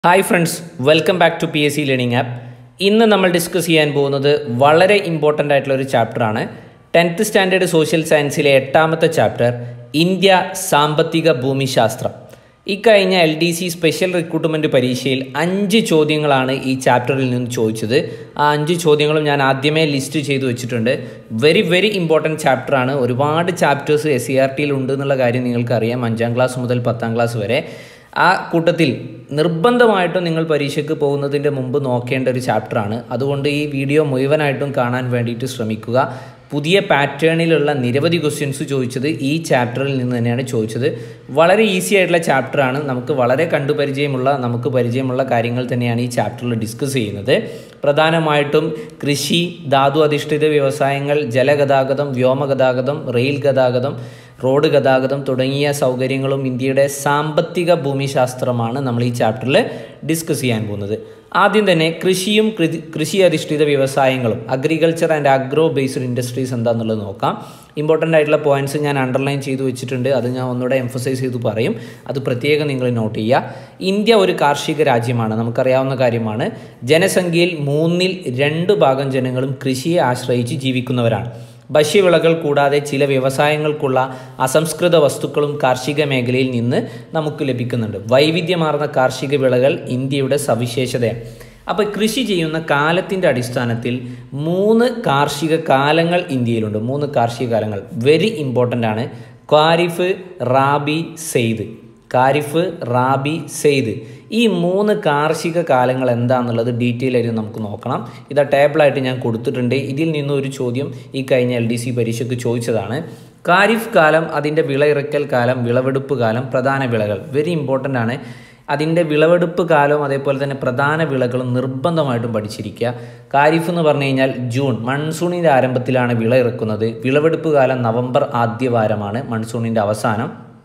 hi friends welcome back to P S C learning app ഇന്ന് നമ്മൾ discuss ചെയ്യാൻ പോകുന്നത് വളരെ ഇമ്പോർട്ടൻ്റ് ആയിട്ടുള്ള ഒരു ചാപ്റ്ററാണ് ടെൻത്ത് സ്റ്റാൻഡേർഡ് സോഷ്യൽ സയൻസിലെ എട്ടാമത്തെ ചാപ്റ്റർ ഇന്ത്യ സാമ്പത്തിക ഭൂമിശാസ്ത്രം ഇക്കഴിഞ്ഞ L D C special recruitment പരീക്ഷയിൽ അഞ്ച് ചോദ്യങ്ങളാണ് ഈ ചാപ്റ്ററിൽ നിന്ന് ചോദിച്ചത് ആ അഞ്ച് ചോദ്യങ്ങളും ഞാൻ ആദ്യമേ ലിസ്റ്റ് ചെയ്തു വെച്ചിട്ടുണ്ട് വെരി വെരി ഇമ്പോർട്ടൻറ്റ് ചാപ്റ്ററാണ് ഒരുപാട് ചാപ്റ്റേഴ്സ് എസ് സി ആർ ടിയിൽ ഉണ്ട് എന്നുള്ള കാര്യം നിങ്ങൾക്കറിയാം അഞ്ചാം ക്ലാസ് മുതൽ പത്താം ക്ലാസ് വരെ ആ കൂട്ടത്തിൽ നിർബന്ധമായിട്ടും നിങ്ങൾ പരീക്ഷയ്ക്ക് പോകുന്നതിൻ്റെ മുമ്പ് നോക്കേണ്ട ഒരു ചാപ്റ്ററാണ് അതുകൊണ്ട് ഈ വീഡിയോ മുഴുവനായിട്ടും കാണാൻ വേണ്ടിയിട്ട് ശ്രമിക്കുക പുതിയ പാറ്റേണിലുള്ള നിരവധി ക്വസ്റ്റ്യൻസ് ചോദിച്ചത് ഈ ചാപ്റ്ററിൽ നിന്ന് തന്നെയാണ് ചോദിച്ചത് വളരെ ഈസി ആയിട്ടുള്ള ചാപ്റ്ററാണ് നമുക്ക് വളരെ കണ്ടുപരിചയമുള്ള നമുക്ക് പരിചയമുള്ള കാര്യങ്ങൾ തന്നെയാണ് ഈ ചാപ്റ്ററിൽ ഡിസ്കസ് ചെയ്യുന്നത് പ്രധാനമായിട്ടും കൃഷി ധാതു അധിഷ്ഠിത വ്യവസായങ്ങൾ ജലഗതാഗതം വ്യോമഗതാഗതം റെയിൽ ഗതാഗതം റോഡ് ഗതാഗതം തുടങ്ങിയ സൗകര്യങ്ങളും ഇന്ത്യയുടെ സാമ്പത്തിക ഭൂമിശാസ്ത്രമാണ് നമ്മൾ ഈ ചാപ്റ്ററിൽ ഡിസ്കസ് ചെയ്യാൻ പോകുന്നത് ആദ്യം തന്നെ കൃഷിയും കൃഷി അധിഷ്ഠിത വ്യവസായങ്ങളും agriculture and agro based industries എന്താണെന്നുള്ളത് നോക്കാം ഇമ്പോർട്ടൻ്റ് ആയിട്ടുള്ള പോയിന്റ്സ് ഞാൻ അണ്ടർലൈൻ ചെയ്തു വെച്ചിട്ടുണ്ട് അത് ഞാൻ ഒന്നുകൂടെ എംഫസൈസ് ചെയ്ത് പറയും അത് പ്രത്യേകം നിങ്ങൾ നോട്ട് ചെയ്യുക ഇന്ത്യ ഒരു കാർഷിക രാജ്യമാണ് നമുക്കറിയാവുന്ന കാര്യമാണ് ജനസംഖ്യയിൽ മൂന്നിൽ രണ്ട് ഭാഗം ജനങ്ങളും കൃഷിയെ ആശ്രയിച്ച് ജീവിക്കുന്നവരാണ് ഭക്ഷ്യവിളകൾ കൂടാതെ ചില വ്യവസായങ്ങൾക്കുള്ള അസംസ്കൃത വസ്തുക്കളും കാർഷിക മേഖലയിൽ നിന്ന് നമുക്ക് ലഭിക്കുന്നുണ്ട് വൈവിധ്യമാർന്ന കാർഷിക വിളകൾ ഇന്ത്യയുടെ സവിശേഷതയാണ് അപ്പോൾ കൃഷി ചെയ്യുന്ന കാലത്തിൻ്റെ അടിസ്ഥാനത്തിൽ മൂന്ന് കാർഷിക കാലങ്ങൾ ഇന്ത്യയിലുണ്ട് മൂന്ന് കാർഷിക കാലങ്ങൾ വെരി ഇമ്പോർട്ടൻ്റ് ആണ് ഖാരിഫ് റാബി സെയ്ദ് ഖാരിഫ് റാബി സെയ്ദ് ഈ മൂന്ന് കാർഷിക കാലങ്ങൾ എന്താണെന്നുള്ളത് ഡീറ്റെയിൽ ആയിട്ട് നമുക്ക് നോക്കണം ഇതാ ടേബിളായിട്ട് ഞാൻ കൊടുത്തിട്ടുണ്ട് ഇതിൽ നിന്ന് ഒരു ചോദ്യം ഈ കഴിഞ്ഞ എൽ ഡി സി പരീക്ഷയ്ക്ക് ചോദിച്ചതാണ് ഖാരിഫ് കാലം അതിൻ്റെ വിളയിറക്കൽ കാലം വിളവെടുപ്പ് കാലം പ്രധാന വിളകൾ വെരി ഇമ്പോർട്ടൻ്റ് ആണ് അതിൻ്റെ വിളവെടുപ്പ് കാലവും അതേപോലെ തന്നെ പ്രധാന വിളകളും നിർബന്ധമായിട്ടും പഠിച്ചിരിക്കുക ഖാരിഫ് എന്ന് പറഞ്ഞു കഴിഞ്ഞാൽ ജൂൺ മൺസൂണിൻ്റെ ആരംഭത്തിലാണ് വിള ഇറക്കുന്നത് വിളവെടുപ്പ് കാലം നവംബർ ആദ്യവാരമാണ് മൺസൂണിൻ്റെ അവസാനം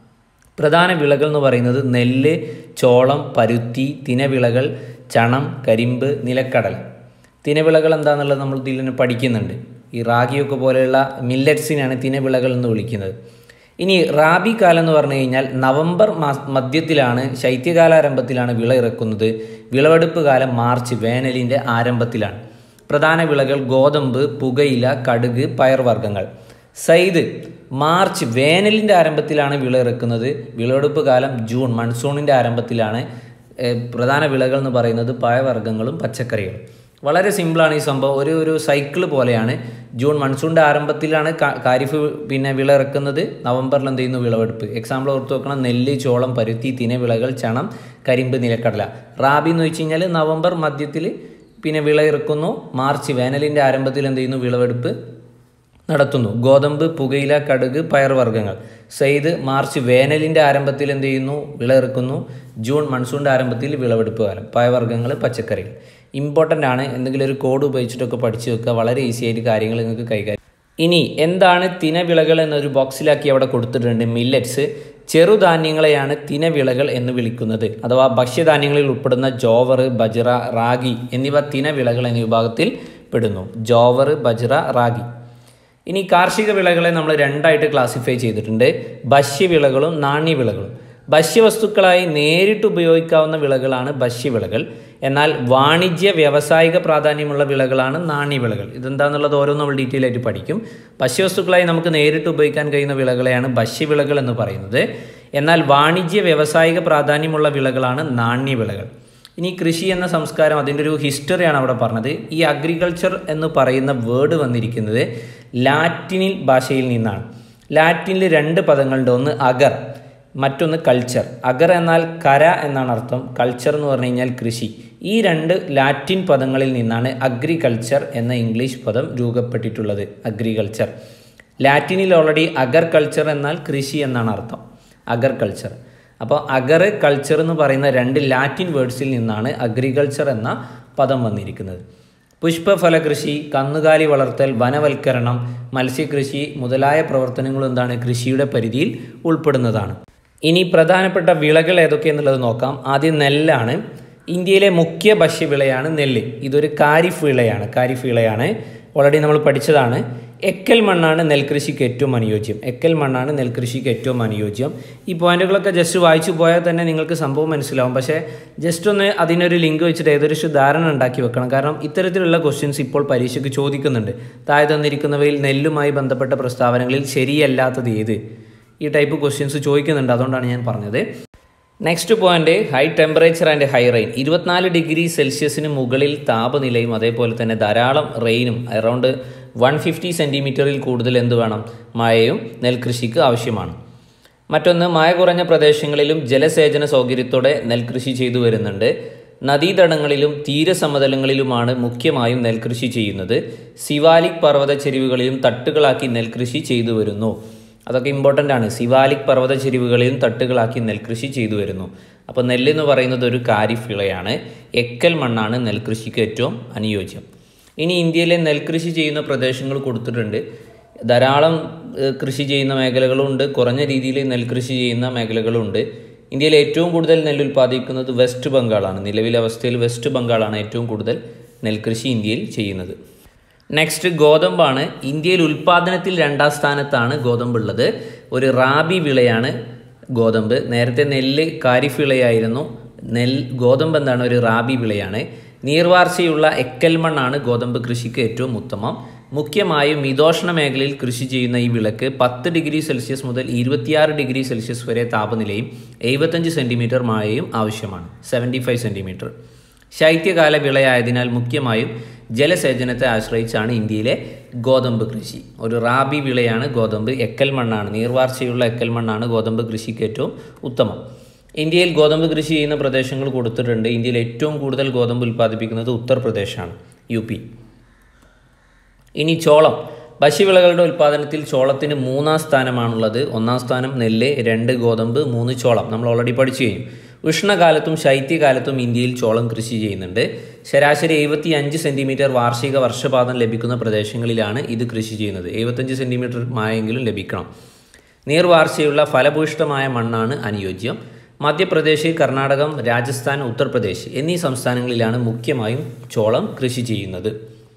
പ്രധാന വിളകൾ എന്ന് പറയുന്നത് നെല്ല് ചോളം പരുത്തി തിനവിളകൾ ചണം കരിമ്പ് നിലക്കടല തിനവിളകൾ എന്താണെന്നുള്ളത് നമ്മൾ ഇതിൽ നിന്ന് പഠിക്കുന്നുണ്ട് ഈ റാഗിയൊക്കെ പോലെയുള്ള മില്ലറ്റ്സിനാണ് തിനവിളകൾ എന്ന് വിളിക്കുന്നത് ഇനി റാബി കാലം എന്ന് പറഞ്ഞു കഴിഞ്ഞാൽ നവംബർ മാസ മധ്യത്തിലാണ് ശൈത്യകാലാരംഭത്തിലാണ് വിള ഇറക്കുന്നത് വിളവെടുപ്പ് കാലം മാർച്ച് വേനലിൻ്റെ ആരംഭത്തിലാണ് പ്രധാന വിളകൾ ഗോതമ്പ് പുകയില കടുക് പയർവർഗ്ഗങ്ങൾ സൈദ് മാർച്ച് വേനലിൻ്റെ ആരംഭത്തിലാണ് വിള ഇറക്കുന്നത് വിളവെടുപ്പ് കാലം ജൂൺ മൺസൂണിൻ്റെ ആരംഭത്തിലാണ് പ്രധാന വിളകൾ എന്ന് പറയുന്നത് പഴവർഗ്ഗങ്ങളും പച്ചക്കറികളും വളരെ സിമ്പിളാണ് ഈ സംഭവം ഒരു ഒരു സൈക്കിൾ പോലെയാണ് ജൂൺ മൺസൂണിൻ്റെ ആരംഭത്തിലാണ് കാരിഫ് പിന്നെ വിള ഇറക്കുന്നത് നവംബറിൽ എന്ത് ചെയ്യുന്നു വിളവെടുപ്പ് എക്സാമ്പിൾ ഓർത്ത് വെക്കണം നെല്ല് ചോളം പരുത്തി തിനവിളകൾ ചണം കരിമ്പ് നിലക്കടല റാബി എന്ന് വെച്ച് കഴിഞ്ഞാൽ നവംബർ മധ്യത്തിൽ പിന്നെ വിള ഇറക്കുന്നു മാർച്ച് വേനലിൻ്റെ ആരംഭത്തിൽ എന്ത് ചെയ്യുന്നു വിളവെടുപ്പ് നടത്തുന്നു ഗോതമ്പ് പുകയില കടുക് പയർവർഗ്ഗങ്ങൾ സെയ്ത് മാർച്ച് വേനലിൻ്റെ ആരംഭത്തിൽ എന്ത് ചെയ്യുന്നു വിളയിറക്കുന്നു ജൂൺ മൺസൂണിൻ്റെ ആരംഭത്തിൽ വിളവെടുപ്പ് കാലം പയർവർഗ്ഗങ്ങൾ പച്ചക്കറികൾ ഇമ്പോർട്ടൻ്റ് ആണ് എന്തെങ്കിലും ഒരു കോഡ് ഉപയോഗിച്ചിട്ടൊക്കെ പഠിച്ചു വെക്കുക വളരെ ഈസി ആയിട്ട് കാര്യങ്ങൾ നിങ്ങൾക്ക് കൈകാര്യം ഇനി എന്താണ് തിനവിളകൾ എന്നൊരു ബോക്സിലാക്കി അവിടെ കൊടുത്തിട്ടുണ്ട് മില്ലറ്റ്സ് ചെറുധാന്യങ്ങളെയാണ് തിനവിളകൾ എന്ന് വിളിക്കുന്നത് അഥവാ ഭക്ഷ്യധാന്യങ്ങളിൽ ഉൾപ്പെടുന്ന ജോവർ ബജ്റ റാഗി എന്നിവ തിനവിളകൾ എന്ന വിഭാഗത്തിൽ പെടുന്നു ജോവർ ബജ്റ റാഗി ഇനി കാർഷിക വിളകളെ നമ്മൾ രണ്ടായിട്ട് ക്ലാസിഫൈ ചെയ്തിട്ടുണ്ട് ഭക്ഷ്യവിളകളും നാണ്യവിളകളും ഭക്ഷ്യവസ്തുക്കളായി നേരിട്ട് ഉപയോഗിക്കാവുന്ന വിളകളാണ് ഭക്ഷ്യവിളകൾ എന്നാൽ വാണിജ്യ വ്യാവസായിക പ്രാധാന്യമുള്ള വിളകളാണ് നാണ്യവിളകൾ ഇതെന്താണെന്നുള്ളത് ഓരോന്നും നമ്മൾ ഡീറ്റെയിൽ ആയിട്ട് പഠിക്കും ഭക്ഷ്യവസ്തുക്കളായി നമുക്ക് നേരിട്ട് ഉപയോഗിക്കാൻ കഴിയുന്ന വിളകളെയാണ് ഭക്ഷ്യവിളകൾ എന്ന് പറയുന്നത് എന്നാൽ വാണിജ്യ വ്യാവസായിക പ്രാധാന്യമുള്ള വിളകളാണ് നാണ്യവിളകൾ ഇനി കൃഷി എന്ന സംസ്കാരം അതിൻ്റെ ഒരു ഹിസ്റ്ററിയാണ് അവിടെ പറഞ്ഞത് ഈ അഗ്രികൾച്ചർ എന്ന് പറയുന്ന വേർഡ് വന്നിരിക്കുന്നത് ലാറ്റിനിൽ ഭാഷയിൽ നിന്നാണ് ലാറ്റിനിൽ രണ്ട് പദങ്ങളുണ്ട് ഒന്ന് അഗർ മറ്റൊന്ന് കൾച്ചർ അഗർ എന്നാൽ കര എന്നാണ് അർത്ഥം കൾച്ചർ എന്ന് പറഞ്ഞു കഴിഞ്ഞാൽ കൃഷി ഈ രണ്ട് ലാറ്റിൻ പദങ്ങളിൽ നിന്നാണ് അഗ്രികൾച്ചർ എന്ന ഇംഗ്ലീഷ് പദം രൂപപ്പെട്ടിട്ടുള്ളത് അഗ്രികൾച്ചർ ലാറ്റിനിൽ ഓൾറെഡി അഗർ കൾച്ചർ എന്നാൽ കൃഷി എന്നാണ് അർത്ഥം അഗർ കൾച്ചർ അപ്പോൾ അഗർ കൾച്ചർ എന്ന് പറയുന്ന രണ്ട് ലാറ്റിൻ വേർഡ്സിൽ നിന്നാണ് അഗ്രികൾച്ചർ എന്ന പദം വന്നിരിക്കുന്നത് പുഷ്പഫല കൃഷി കന്നുകാലി വളർത്തൽ വനവൽക്കരണം മത്സ്യകൃഷി മുതലായ പ്രവർത്തനങ്ങൾ എന്താണ് കൃഷിയുടെ പരിധിയിൽ ഉൾപ്പെടുന്നതാണ് ഇനി പ്രധാനപ്പെട്ട വിളകൾ ഏതൊക്കെയെന്നുള്ളത് നോക്കാം ആദ്യം നെല്ലാണ് ഇന്ത്യയിലെ മുഖ്യ ഭക്ഷ്യവിളയാണ് നെല്ല് ഇതൊരു കാരിഫ് വിളയാണ് കാരിഫ് വിളയാണ് ഓൾറെഡി നമ്മൾ പഠിച്ചതാണ് എക്കൽ മണ്ണാണ് നെൽകൃഷിക്ക് ഏറ്റവും അനുയോജ്യം എക്കൽ മണ്ണാണ് നെൽകൃഷിക്ക് ഏറ്റവും അനുയോജ്യം ഈ പോയിന്റുകളൊക്കെ ജസ്റ്റ് വായിച്ചു പോയാൽ തന്നെ നിങ്ങൾക്ക് സംഭവം മനസ്സിലാവും പക്ഷേ ജസ്റ്റ് ഒന്ന് അതിനൊരു ലിങ്ക് വെച്ചിട്ട് ഏകദേശം ധാരണ ഉണ്ടാക്കി വെക്കണം കാരണം ഇത്തരത്തിലുള്ള ക്വസ്റ്റ്യൻസ് ഇപ്പോൾ പരീക്ഷയ്ക്ക് ചോദിക്കുന്നുണ്ട് താഴെ തന്നിരിക്കുന്നവയിൽ നെല്ലുമായി ബന്ധപ്പെട്ട പ്രസ്താവനകളിൽ ശരിയല്ലാത്തത് ഏത് ഈ ടൈപ്പ് ക്വസ്റ്റ്യൻസ് ചോദിക്കുന്നുണ്ട് അതുകൊണ്ടാണ് ഞാൻ പറഞ്ഞത് next point high temperature and high rain ഇരുപത്തിനാല് ഡിഗ്രി സെൽഷ്യസിന് മുകളിൽ താപനിലയും അതേപോലെ തന്നെ ധാരാളം റെയിനും അറൗണ്ട് വൺ ഫിഫ്റ്റി സെൻറ്റിമീറ്ററിൽ കൂടുതൽ എന്ത് വേണം മഴയും നെൽകൃഷിക്ക് ആവശ്യമാണ് മറ്റൊന്ന് മഴ കുറഞ്ഞ പ്രദേശങ്ങളിലും ജലസേചന സൗകര്യത്തോടെ നെൽകൃഷി ചെയ്തു വരുന്നുണ്ട് നദീതടങ്ങളിലും തീരസമതലങ്ങളിലുമാണ് മുഖ്യമായും നെൽകൃഷി ചെയ്യുന്നത് സിവാലിക് പർവ്വത ചെരിവുകളിലും തട്ടുകളാക്കി നെൽകൃഷി ചെയ്തു വരുന്നു അതൊക്കെ ഇമ്പോർട്ടൻ്റ് ആണ് സിവാലിക് പർവ്വത ചെരിവുകളിലും തട്ടുകളാക്കി നെൽകൃഷി ചെയ്തു വരുന്നു അപ്പോൾ നെല്ലെന്ന് പറയുന്നത് ഒരു കാരിഫ് വിളയാണ് എക്കൽ മണ്ണാണ് നെൽകൃഷിക്ക് ഏറ്റവും അനുയോജ്യം ഇനി ഇന്ത്യയിലെ നെൽകൃഷി ചെയ്യുന്ന പ്രദേശങ്ങൾ കൊടുത്തിട്ടുണ്ട് ധാരാളം ഏഹ്, കൃഷി ചെയ്യുന്ന മേഖലകളുണ്ട് കുറഞ്ഞ രീതിയിൽ നെൽകൃഷി ചെയ്യുന്ന മേഖലകളുണ്ട് ഇന്ത്യയിൽ ഏറ്റവും കൂടുതൽ നെല്ല് ഉൽപ്പാദിക്കുന്നത് വെസ്റ്റ് ബംഗാളാണ് നിലവിലെ അവസ്ഥയിൽ വെസ്റ്റ് ബംഗാളാണ് ഏറ്റവും കൂടുതൽ നെൽകൃഷി ഇന്ത്യയിൽ ചെയ്യുന്നത് നെക്സ്റ്റ് ഗോതമ്പാണ് ഇന്ത്യയിൽ ഉൽപ്പാദനത്തിൽ രണ്ടാം സ്ഥാനത്താണ് ഗോതമ്പ് ഉള്ളത് ഒരു റാബി വിളയാണ് ഗോതമ്പ് നേരത്തെ നെല്ല് കാരിഫ് വിളയായിരുന്നു നെൽ ഗോതമ്പ് എന്താണ് ഒരു റാബി വിളയാണ് നീർവാർച്ചയുള്ള എക്കൽ മണ്ണാണ് ഗോതമ്പ് കൃഷിക്ക് ഏറ്റവും ഉത്തമം മുഖ്യമായും മിതോഷ്ണ മേഖലയിൽ കൃഷി ചെയ്യുന്ന ഈ വിളക്ക് പത്ത് ഡിഗ്രി സെൽഷ്യസ് മുതൽ ഇരുപത്തിയാറ് ഡിഗ്രി സെൽഷ്യസ് വരെ താപനിലയും എഴുപത്തഞ്ച് സെൻറ്റിമീറ്റർ മഴയും ആവശ്യമാണ് സെവൻറ്റി ഫൈവ് സെൻറ്റിമീറ്റർ ശൈത്യകാല വിളയായതിനാൽ മുഖ്യമായും ജലസേചനത്തെ ആശ്രയിച്ചാണ് ഇന്ത്യയിലെ ഗോതമ്പ് കൃഷി ഒരു റാബി വിളയാണ് ഗോതമ്പ് എക്കൽ മണ്ണാണ് നീർവാർച്ചയുള്ള എക്കൽ മണ്ണാണ് ഗോതമ്പ് കൃഷിക്ക് ഏറ്റവും ഉത്തമം ഇന്ത്യയിൽ ഗോതമ്പ് കൃഷി ചെയ്യുന്ന പ്രദേശങ്ങൾ കൊടുത്തിട്ടുണ്ട് ഇന്ത്യയിൽ ഏറ്റവും കൂടുതൽ ഗോതമ്പ് ഉൽപ്പാദിപ്പിക്കുന്നത് ഉത്തർപ്രദേശാണ് യു പി ഇനി ചോളം ഭക്ഷ്യവിളകളുടെ ഉൽപ്പാദനത്തിൽ ചോളത്തിന് മൂന്നാം സ്ഥാനമാണുള്ളത് ഒന്നാം സ്ഥാനം നെല്ല് രണ്ട് ഗോതമ്പ് മൂന്ന് ചോളം നമ്മൾ ഓൾറെഡി പഠിച്ചു കഴിഞ്ഞു ഉഷ്ണകാലത്തും ശൈത്യകാലത്തും ഇന്ത്യയിൽ ചോളം കൃഷി ചെയ്യുന്നുണ്ട് ശരാശരി എഴുപത്തി അഞ്ച് സെൻറ്റിമീറ്റർ വാർഷിക വർഷപാതം ലഭിക്കുന്ന പ്രദേശങ്ങളിലാണ് ഇത് കൃഷി ചെയ്യുന്നത് എഴുപത്തഞ്ച് സെൻറ്റിമീറ്റർ മായെങ്കിലും ലഭിക്കണം നീർവാർച്ചയുള്ള ഫലഭൂയിഷ്ടമായ മണ്ണാണ് അനുയോജ്യം മധ്യപ്രദേശ് കർണാടകം രാജസ്ഥാൻ ഉത്തർപ്രദേശ് എന്നീ സംസ്ഥാനങ്ങളിലാണ് മുഖ്യമായും ചോളം കൃഷി ചെയ്യുന്നത്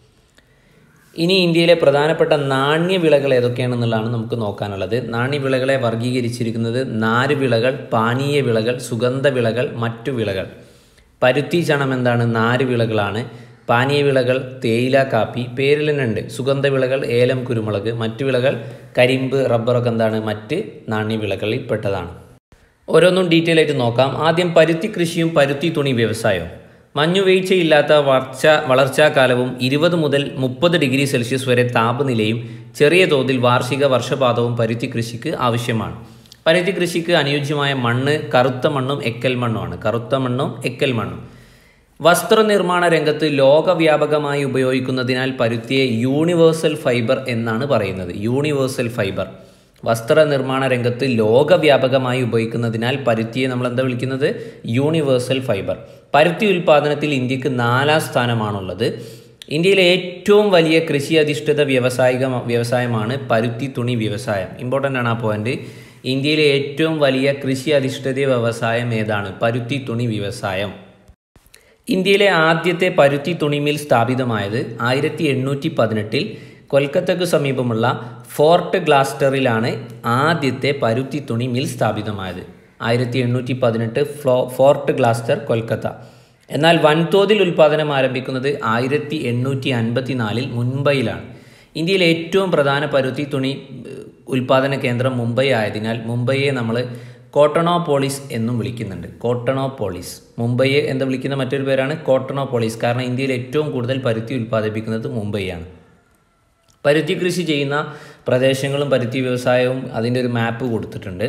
ഇനി ഇന്ത്യയിലെ പ്രധാനപ്പെട്ട നാണ്യവിളകൾ ഏതൊക്കെയാണെന്നുള്ളതാണ് നമുക്ക് നോക്കാനുള്ളത് നാണ്യവിളകളെ വർഗീകരിച്ചിരിക്കുന്നത് നാരുവിളകൾ പാനീയ വിളകൾ സുഗന്ധവിളകൾ മറ്റു വിളകൾ പരുത്തി ചണം എന്താണ് നാരുവിളകളാണ് പാനീയ വിളകൾ തേയില കാപ്പി പേരിൽ തന്നെ ഉണ്ട് സുഗന്ധവിളകൾ ഏലം കുരുമുളക് മറ്റു വിളകൾ കരിമ്പ് റബ്ബറൊക്കെ എന്താണ് മറ്റ് നാണ്യവിളകളിൽ പെട്ടതാണ് ഓരോന്നും ഡീറ്റെയിൽ ആയിട്ട് നോക്കാം ആദ്യം പരുത്തി കൃഷിയും പരുത്തി തുണി വ്യവസായവും മഞ്ഞുവീഴ്ചയില്ലാത്ത വളർച്ച വളർച്ചാകാലവും ഇരുപത് മുതൽ മുപ്പത് ഡിഗ്രി സെൽഷ്യസ് വരെ താപനിലയും ചെറിയ തോതിൽ വാർഷിക വർഷപാതവും പരുത്തി കൃഷിക്ക് ആവശ്യമാണ് പരുത്തി കൃഷിക്ക് അനുയോജ്യമായ മണ്ണ് കറുത്ത മണ്ണും എക്കൽ മണ്ണുമാണ് കറുത്ത മണ്ണും എക്കൽ മണ്ണും വസ്ത്രനിർമ്മാണ രംഗത്ത് ലോകവ്യാപകമായി ഉപയോഗിക്കുന്നതിനാൽ പരുത്തിയെ യൂണിവേഴ്സൽ ഫൈബർ എന്നാണ് പറയുന്നത് യൂണിവേഴ്സൽ ഫൈബർ വസ്ത്രനിർമ്മാണ രംഗത്ത് ലോകവ്യാപകമായി ഉപയോഗിക്കുന്നതിനാൽ പരുത്തിയെ നമ്മൾ എന്താ വിളിക്കുന്നത് യൂണിവേഴ്സൽ ഫൈബർ പരുത്തി ഉൽപ്പാദനത്തിൽ ഇന്ത്യക്ക് നാലാം സ്ഥാനമാണുള്ളത് ഇന്ത്യയിലെ ഏറ്റവും വലിയ കൃഷി അധിഷ്ഠിത വ്യാവസായിക വ്യവസായമാണ് പരുത്തി തുണി വ്യവസായം ഇമ്പോർട്ടൻ്റ് ആണ് ആ പോയിന്റ് ഇന്ത്യയിലെ ഏറ്റവും വലിയ കൃഷി അധിഷ്ഠിത വ്യവസായം ഏതാണ് പരുത്തി തുണി വ്യവസായം ഇന്ത്യയിലെ ആദ്യത്തെ പരുത്തി തുണി മിൽ സ്ഥാപിതമായത് ആയിരത്തി എണ്ണൂറ്റി പതിനെട്ടിൽ കൊൽക്കത്തയ്ക്ക് സമീപമുള്ള ഫോർട്ട് ഗ്ലാസ്റ്ററിലാണ് ആദ്യത്തെ പരുത്തി തുണി മിൽ സ്ഥാപിതമായത് ആയിരത്തി എണ്ണൂറ്റി പതിനെട്ട് ഫ്ലോ ഫോർട്ട് ഗ്ലാസ്റ്റർ കൊൽക്കത്ത എന്നാൽ വൻതോതിൽ ഉൽപ്പാദനം ആരംഭിക്കുന്നത് ആയിരത്തി എണ്ണൂറ്റി അൻപത്തി നാലിൽ മുംബൈയിലാണ് ഇന്ത്യയിലെ ഏറ്റവും പ്രധാന പരുത്തി തുണി ഏഹ്, ഉൽപ്പാദന കേന്ദ്രം മുംബൈ ആയതിനാൽ മുംബൈയെ നമ്മൾ കോട്ടണോപോളിസ് എന്നും വിളിക്കുന്നുണ്ട് കോട്ടണോപോളിസ് മുംബൈയെ എന്താ വിളിക്കുന്ന മറ്റൊരു പേരാണ് കോട്ടണോപോളിസ് കാരണം ഇന്ത്യയിൽ ഏറ്റവും കൂടുതൽ പരുത്തി ഉൽപ്പാദിപ്പിക്കുന്നത് മുംബൈയാണ് പരുത്തി കൃഷി ചെയ്യുന്ന പ്രദേശങ്ങളും പരുത്തി വ്യവസായവും അതിൻ്റെ ഒരു മാപ്പ് കൊടുത്തിട്ടുണ്ട്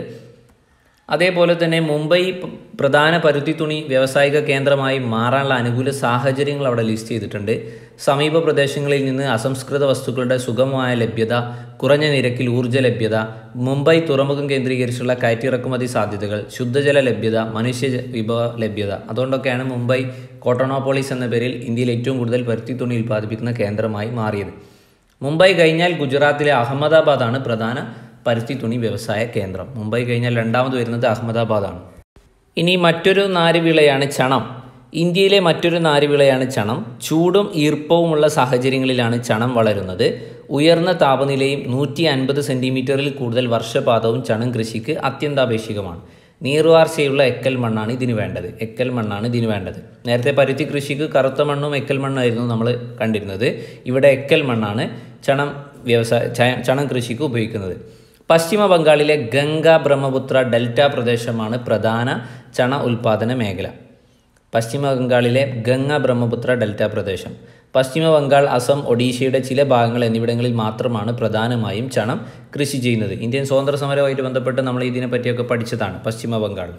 അതേപോലെ തന്നെ മുംബൈ പ- പ്രധാന പരുത്തി തുണി വ്യാവസായിക കേന്ദ്രമായി മാറാനുള്ള അനുകൂല സാഹചര്യങ്ങൾ അവിടെ ലിസ്റ്റ് ചെയ്തിട്ടുണ്ട് സമീപ പ്രദേശങ്ങളിൽ നിന്ന് അസംസ്കൃത വസ്തുക്കളുടെ സുഗമമായ ലഭ്യത കുറഞ്ഞ നിരക്കിൽ ഊർജ്ജ ലഭ്യത മുംബൈ തുറമുഖം കേന്ദ്രീകരിച്ചുള്ള കയറ്റിറക്കുമതി സാധ്യതകൾ ശുദ്ധജല ലഭ്യത മനുഷ്യ ജ- വിഭവ ലഭ്യത അതുകൊണ്ടൊക്കെയാണ് മുംബൈ കോട്ടോണോപോളിസ് എന്ന പേരിൽ ഇന്ത്യയിൽ ഏറ്റവും കൂടുതൽ പരുത്തി തുണി ഉൽപ്പാദിപ്പിക്കുന്ന കേന്ദ്രമായി മാറിയത് മുംബൈ കഴിഞ്ഞാൽ ഗുജറാത്തിലെ അഹമ്മദാബാദാണ് പ്രധാന പരുത്തി തുണി വ്യവസായ കേന്ദ്രം മുംബൈ കഴിഞ്ഞാൽ രണ്ടാമത് വരുന്നത് അഹമ്മദാബാദാണ് ഇനി മറ്റൊരു നാരുവിളയാണ് ചണം ഇന്ത്യയിലെ മറ്റൊരു നാരുവിളയാണ് ചണം ചൂടും ഈർപ്പവുമുള്ള സാഹചര്യങ്ങളിലാണ് ചണം വളരുന്നത് ഉയർന്ന താപനിലയും നൂറ്റി അൻപത് സെൻറ്റിമീറ്ററിൽ കൂടുതൽ വർഷപാതവും ചണം കൃഷിക്ക് അത്യന്താപേക്ഷികമാണ് നീർവാർച്ചയുള്ള എക്കൽ മണ്ണാണ് ഇതിന് വേണ്ടത് എക്കൽ മണ്ണാണ് ഇതിന് വേണ്ടത് നേരത്തെ പരുത്തി കൃഷിക്ക് കറുത്ത മണ്ണും എക്കൽ മണ്ണായിരുന്നു നമ്മൾ കണ്ടിരുന്നത് ഇവിടെ എക്കൽ മണ്ണാണ് ചണം വ്യവസായ ച- ചണം കൃഷിക്ക് ഉപയോഗിക്കുന്നത് പശ്ചിമ ബംഗാളിലെ ഗംഗ ബ്രഹ്മപുത്ര ഡെൽറ്റ പ്രദേശമാണ് പ്രധാന ചണ ഉൽപാദന മേഖല പശ്ചിമ ബംഗാളിലെ ഗംഗ ബ്രഹ്മപുത്ര ഡെൽറ്റ പ്രദേശം പശ്ചിമ ബംഗാൾ അസം ഒഡീഷയുടെ ചില ഭാഗങ്ങൾ എന്നിവിടങ്ങളിൽ മാത്രമാണ് പ്രധാനമായും ചണം കൃഷി ചെയ്യുന്നത് ഇന്ത്യൻ സ്വാതന്ത്ര്യ സമരവുമായിട്ട് ബന്ധപ്പെട്ട് നമ്മൾ ഇതിനെ പറ്റിയൊക്കെ പഠിച്ചതാണ് പശ്ചിമ ബംഗാൾ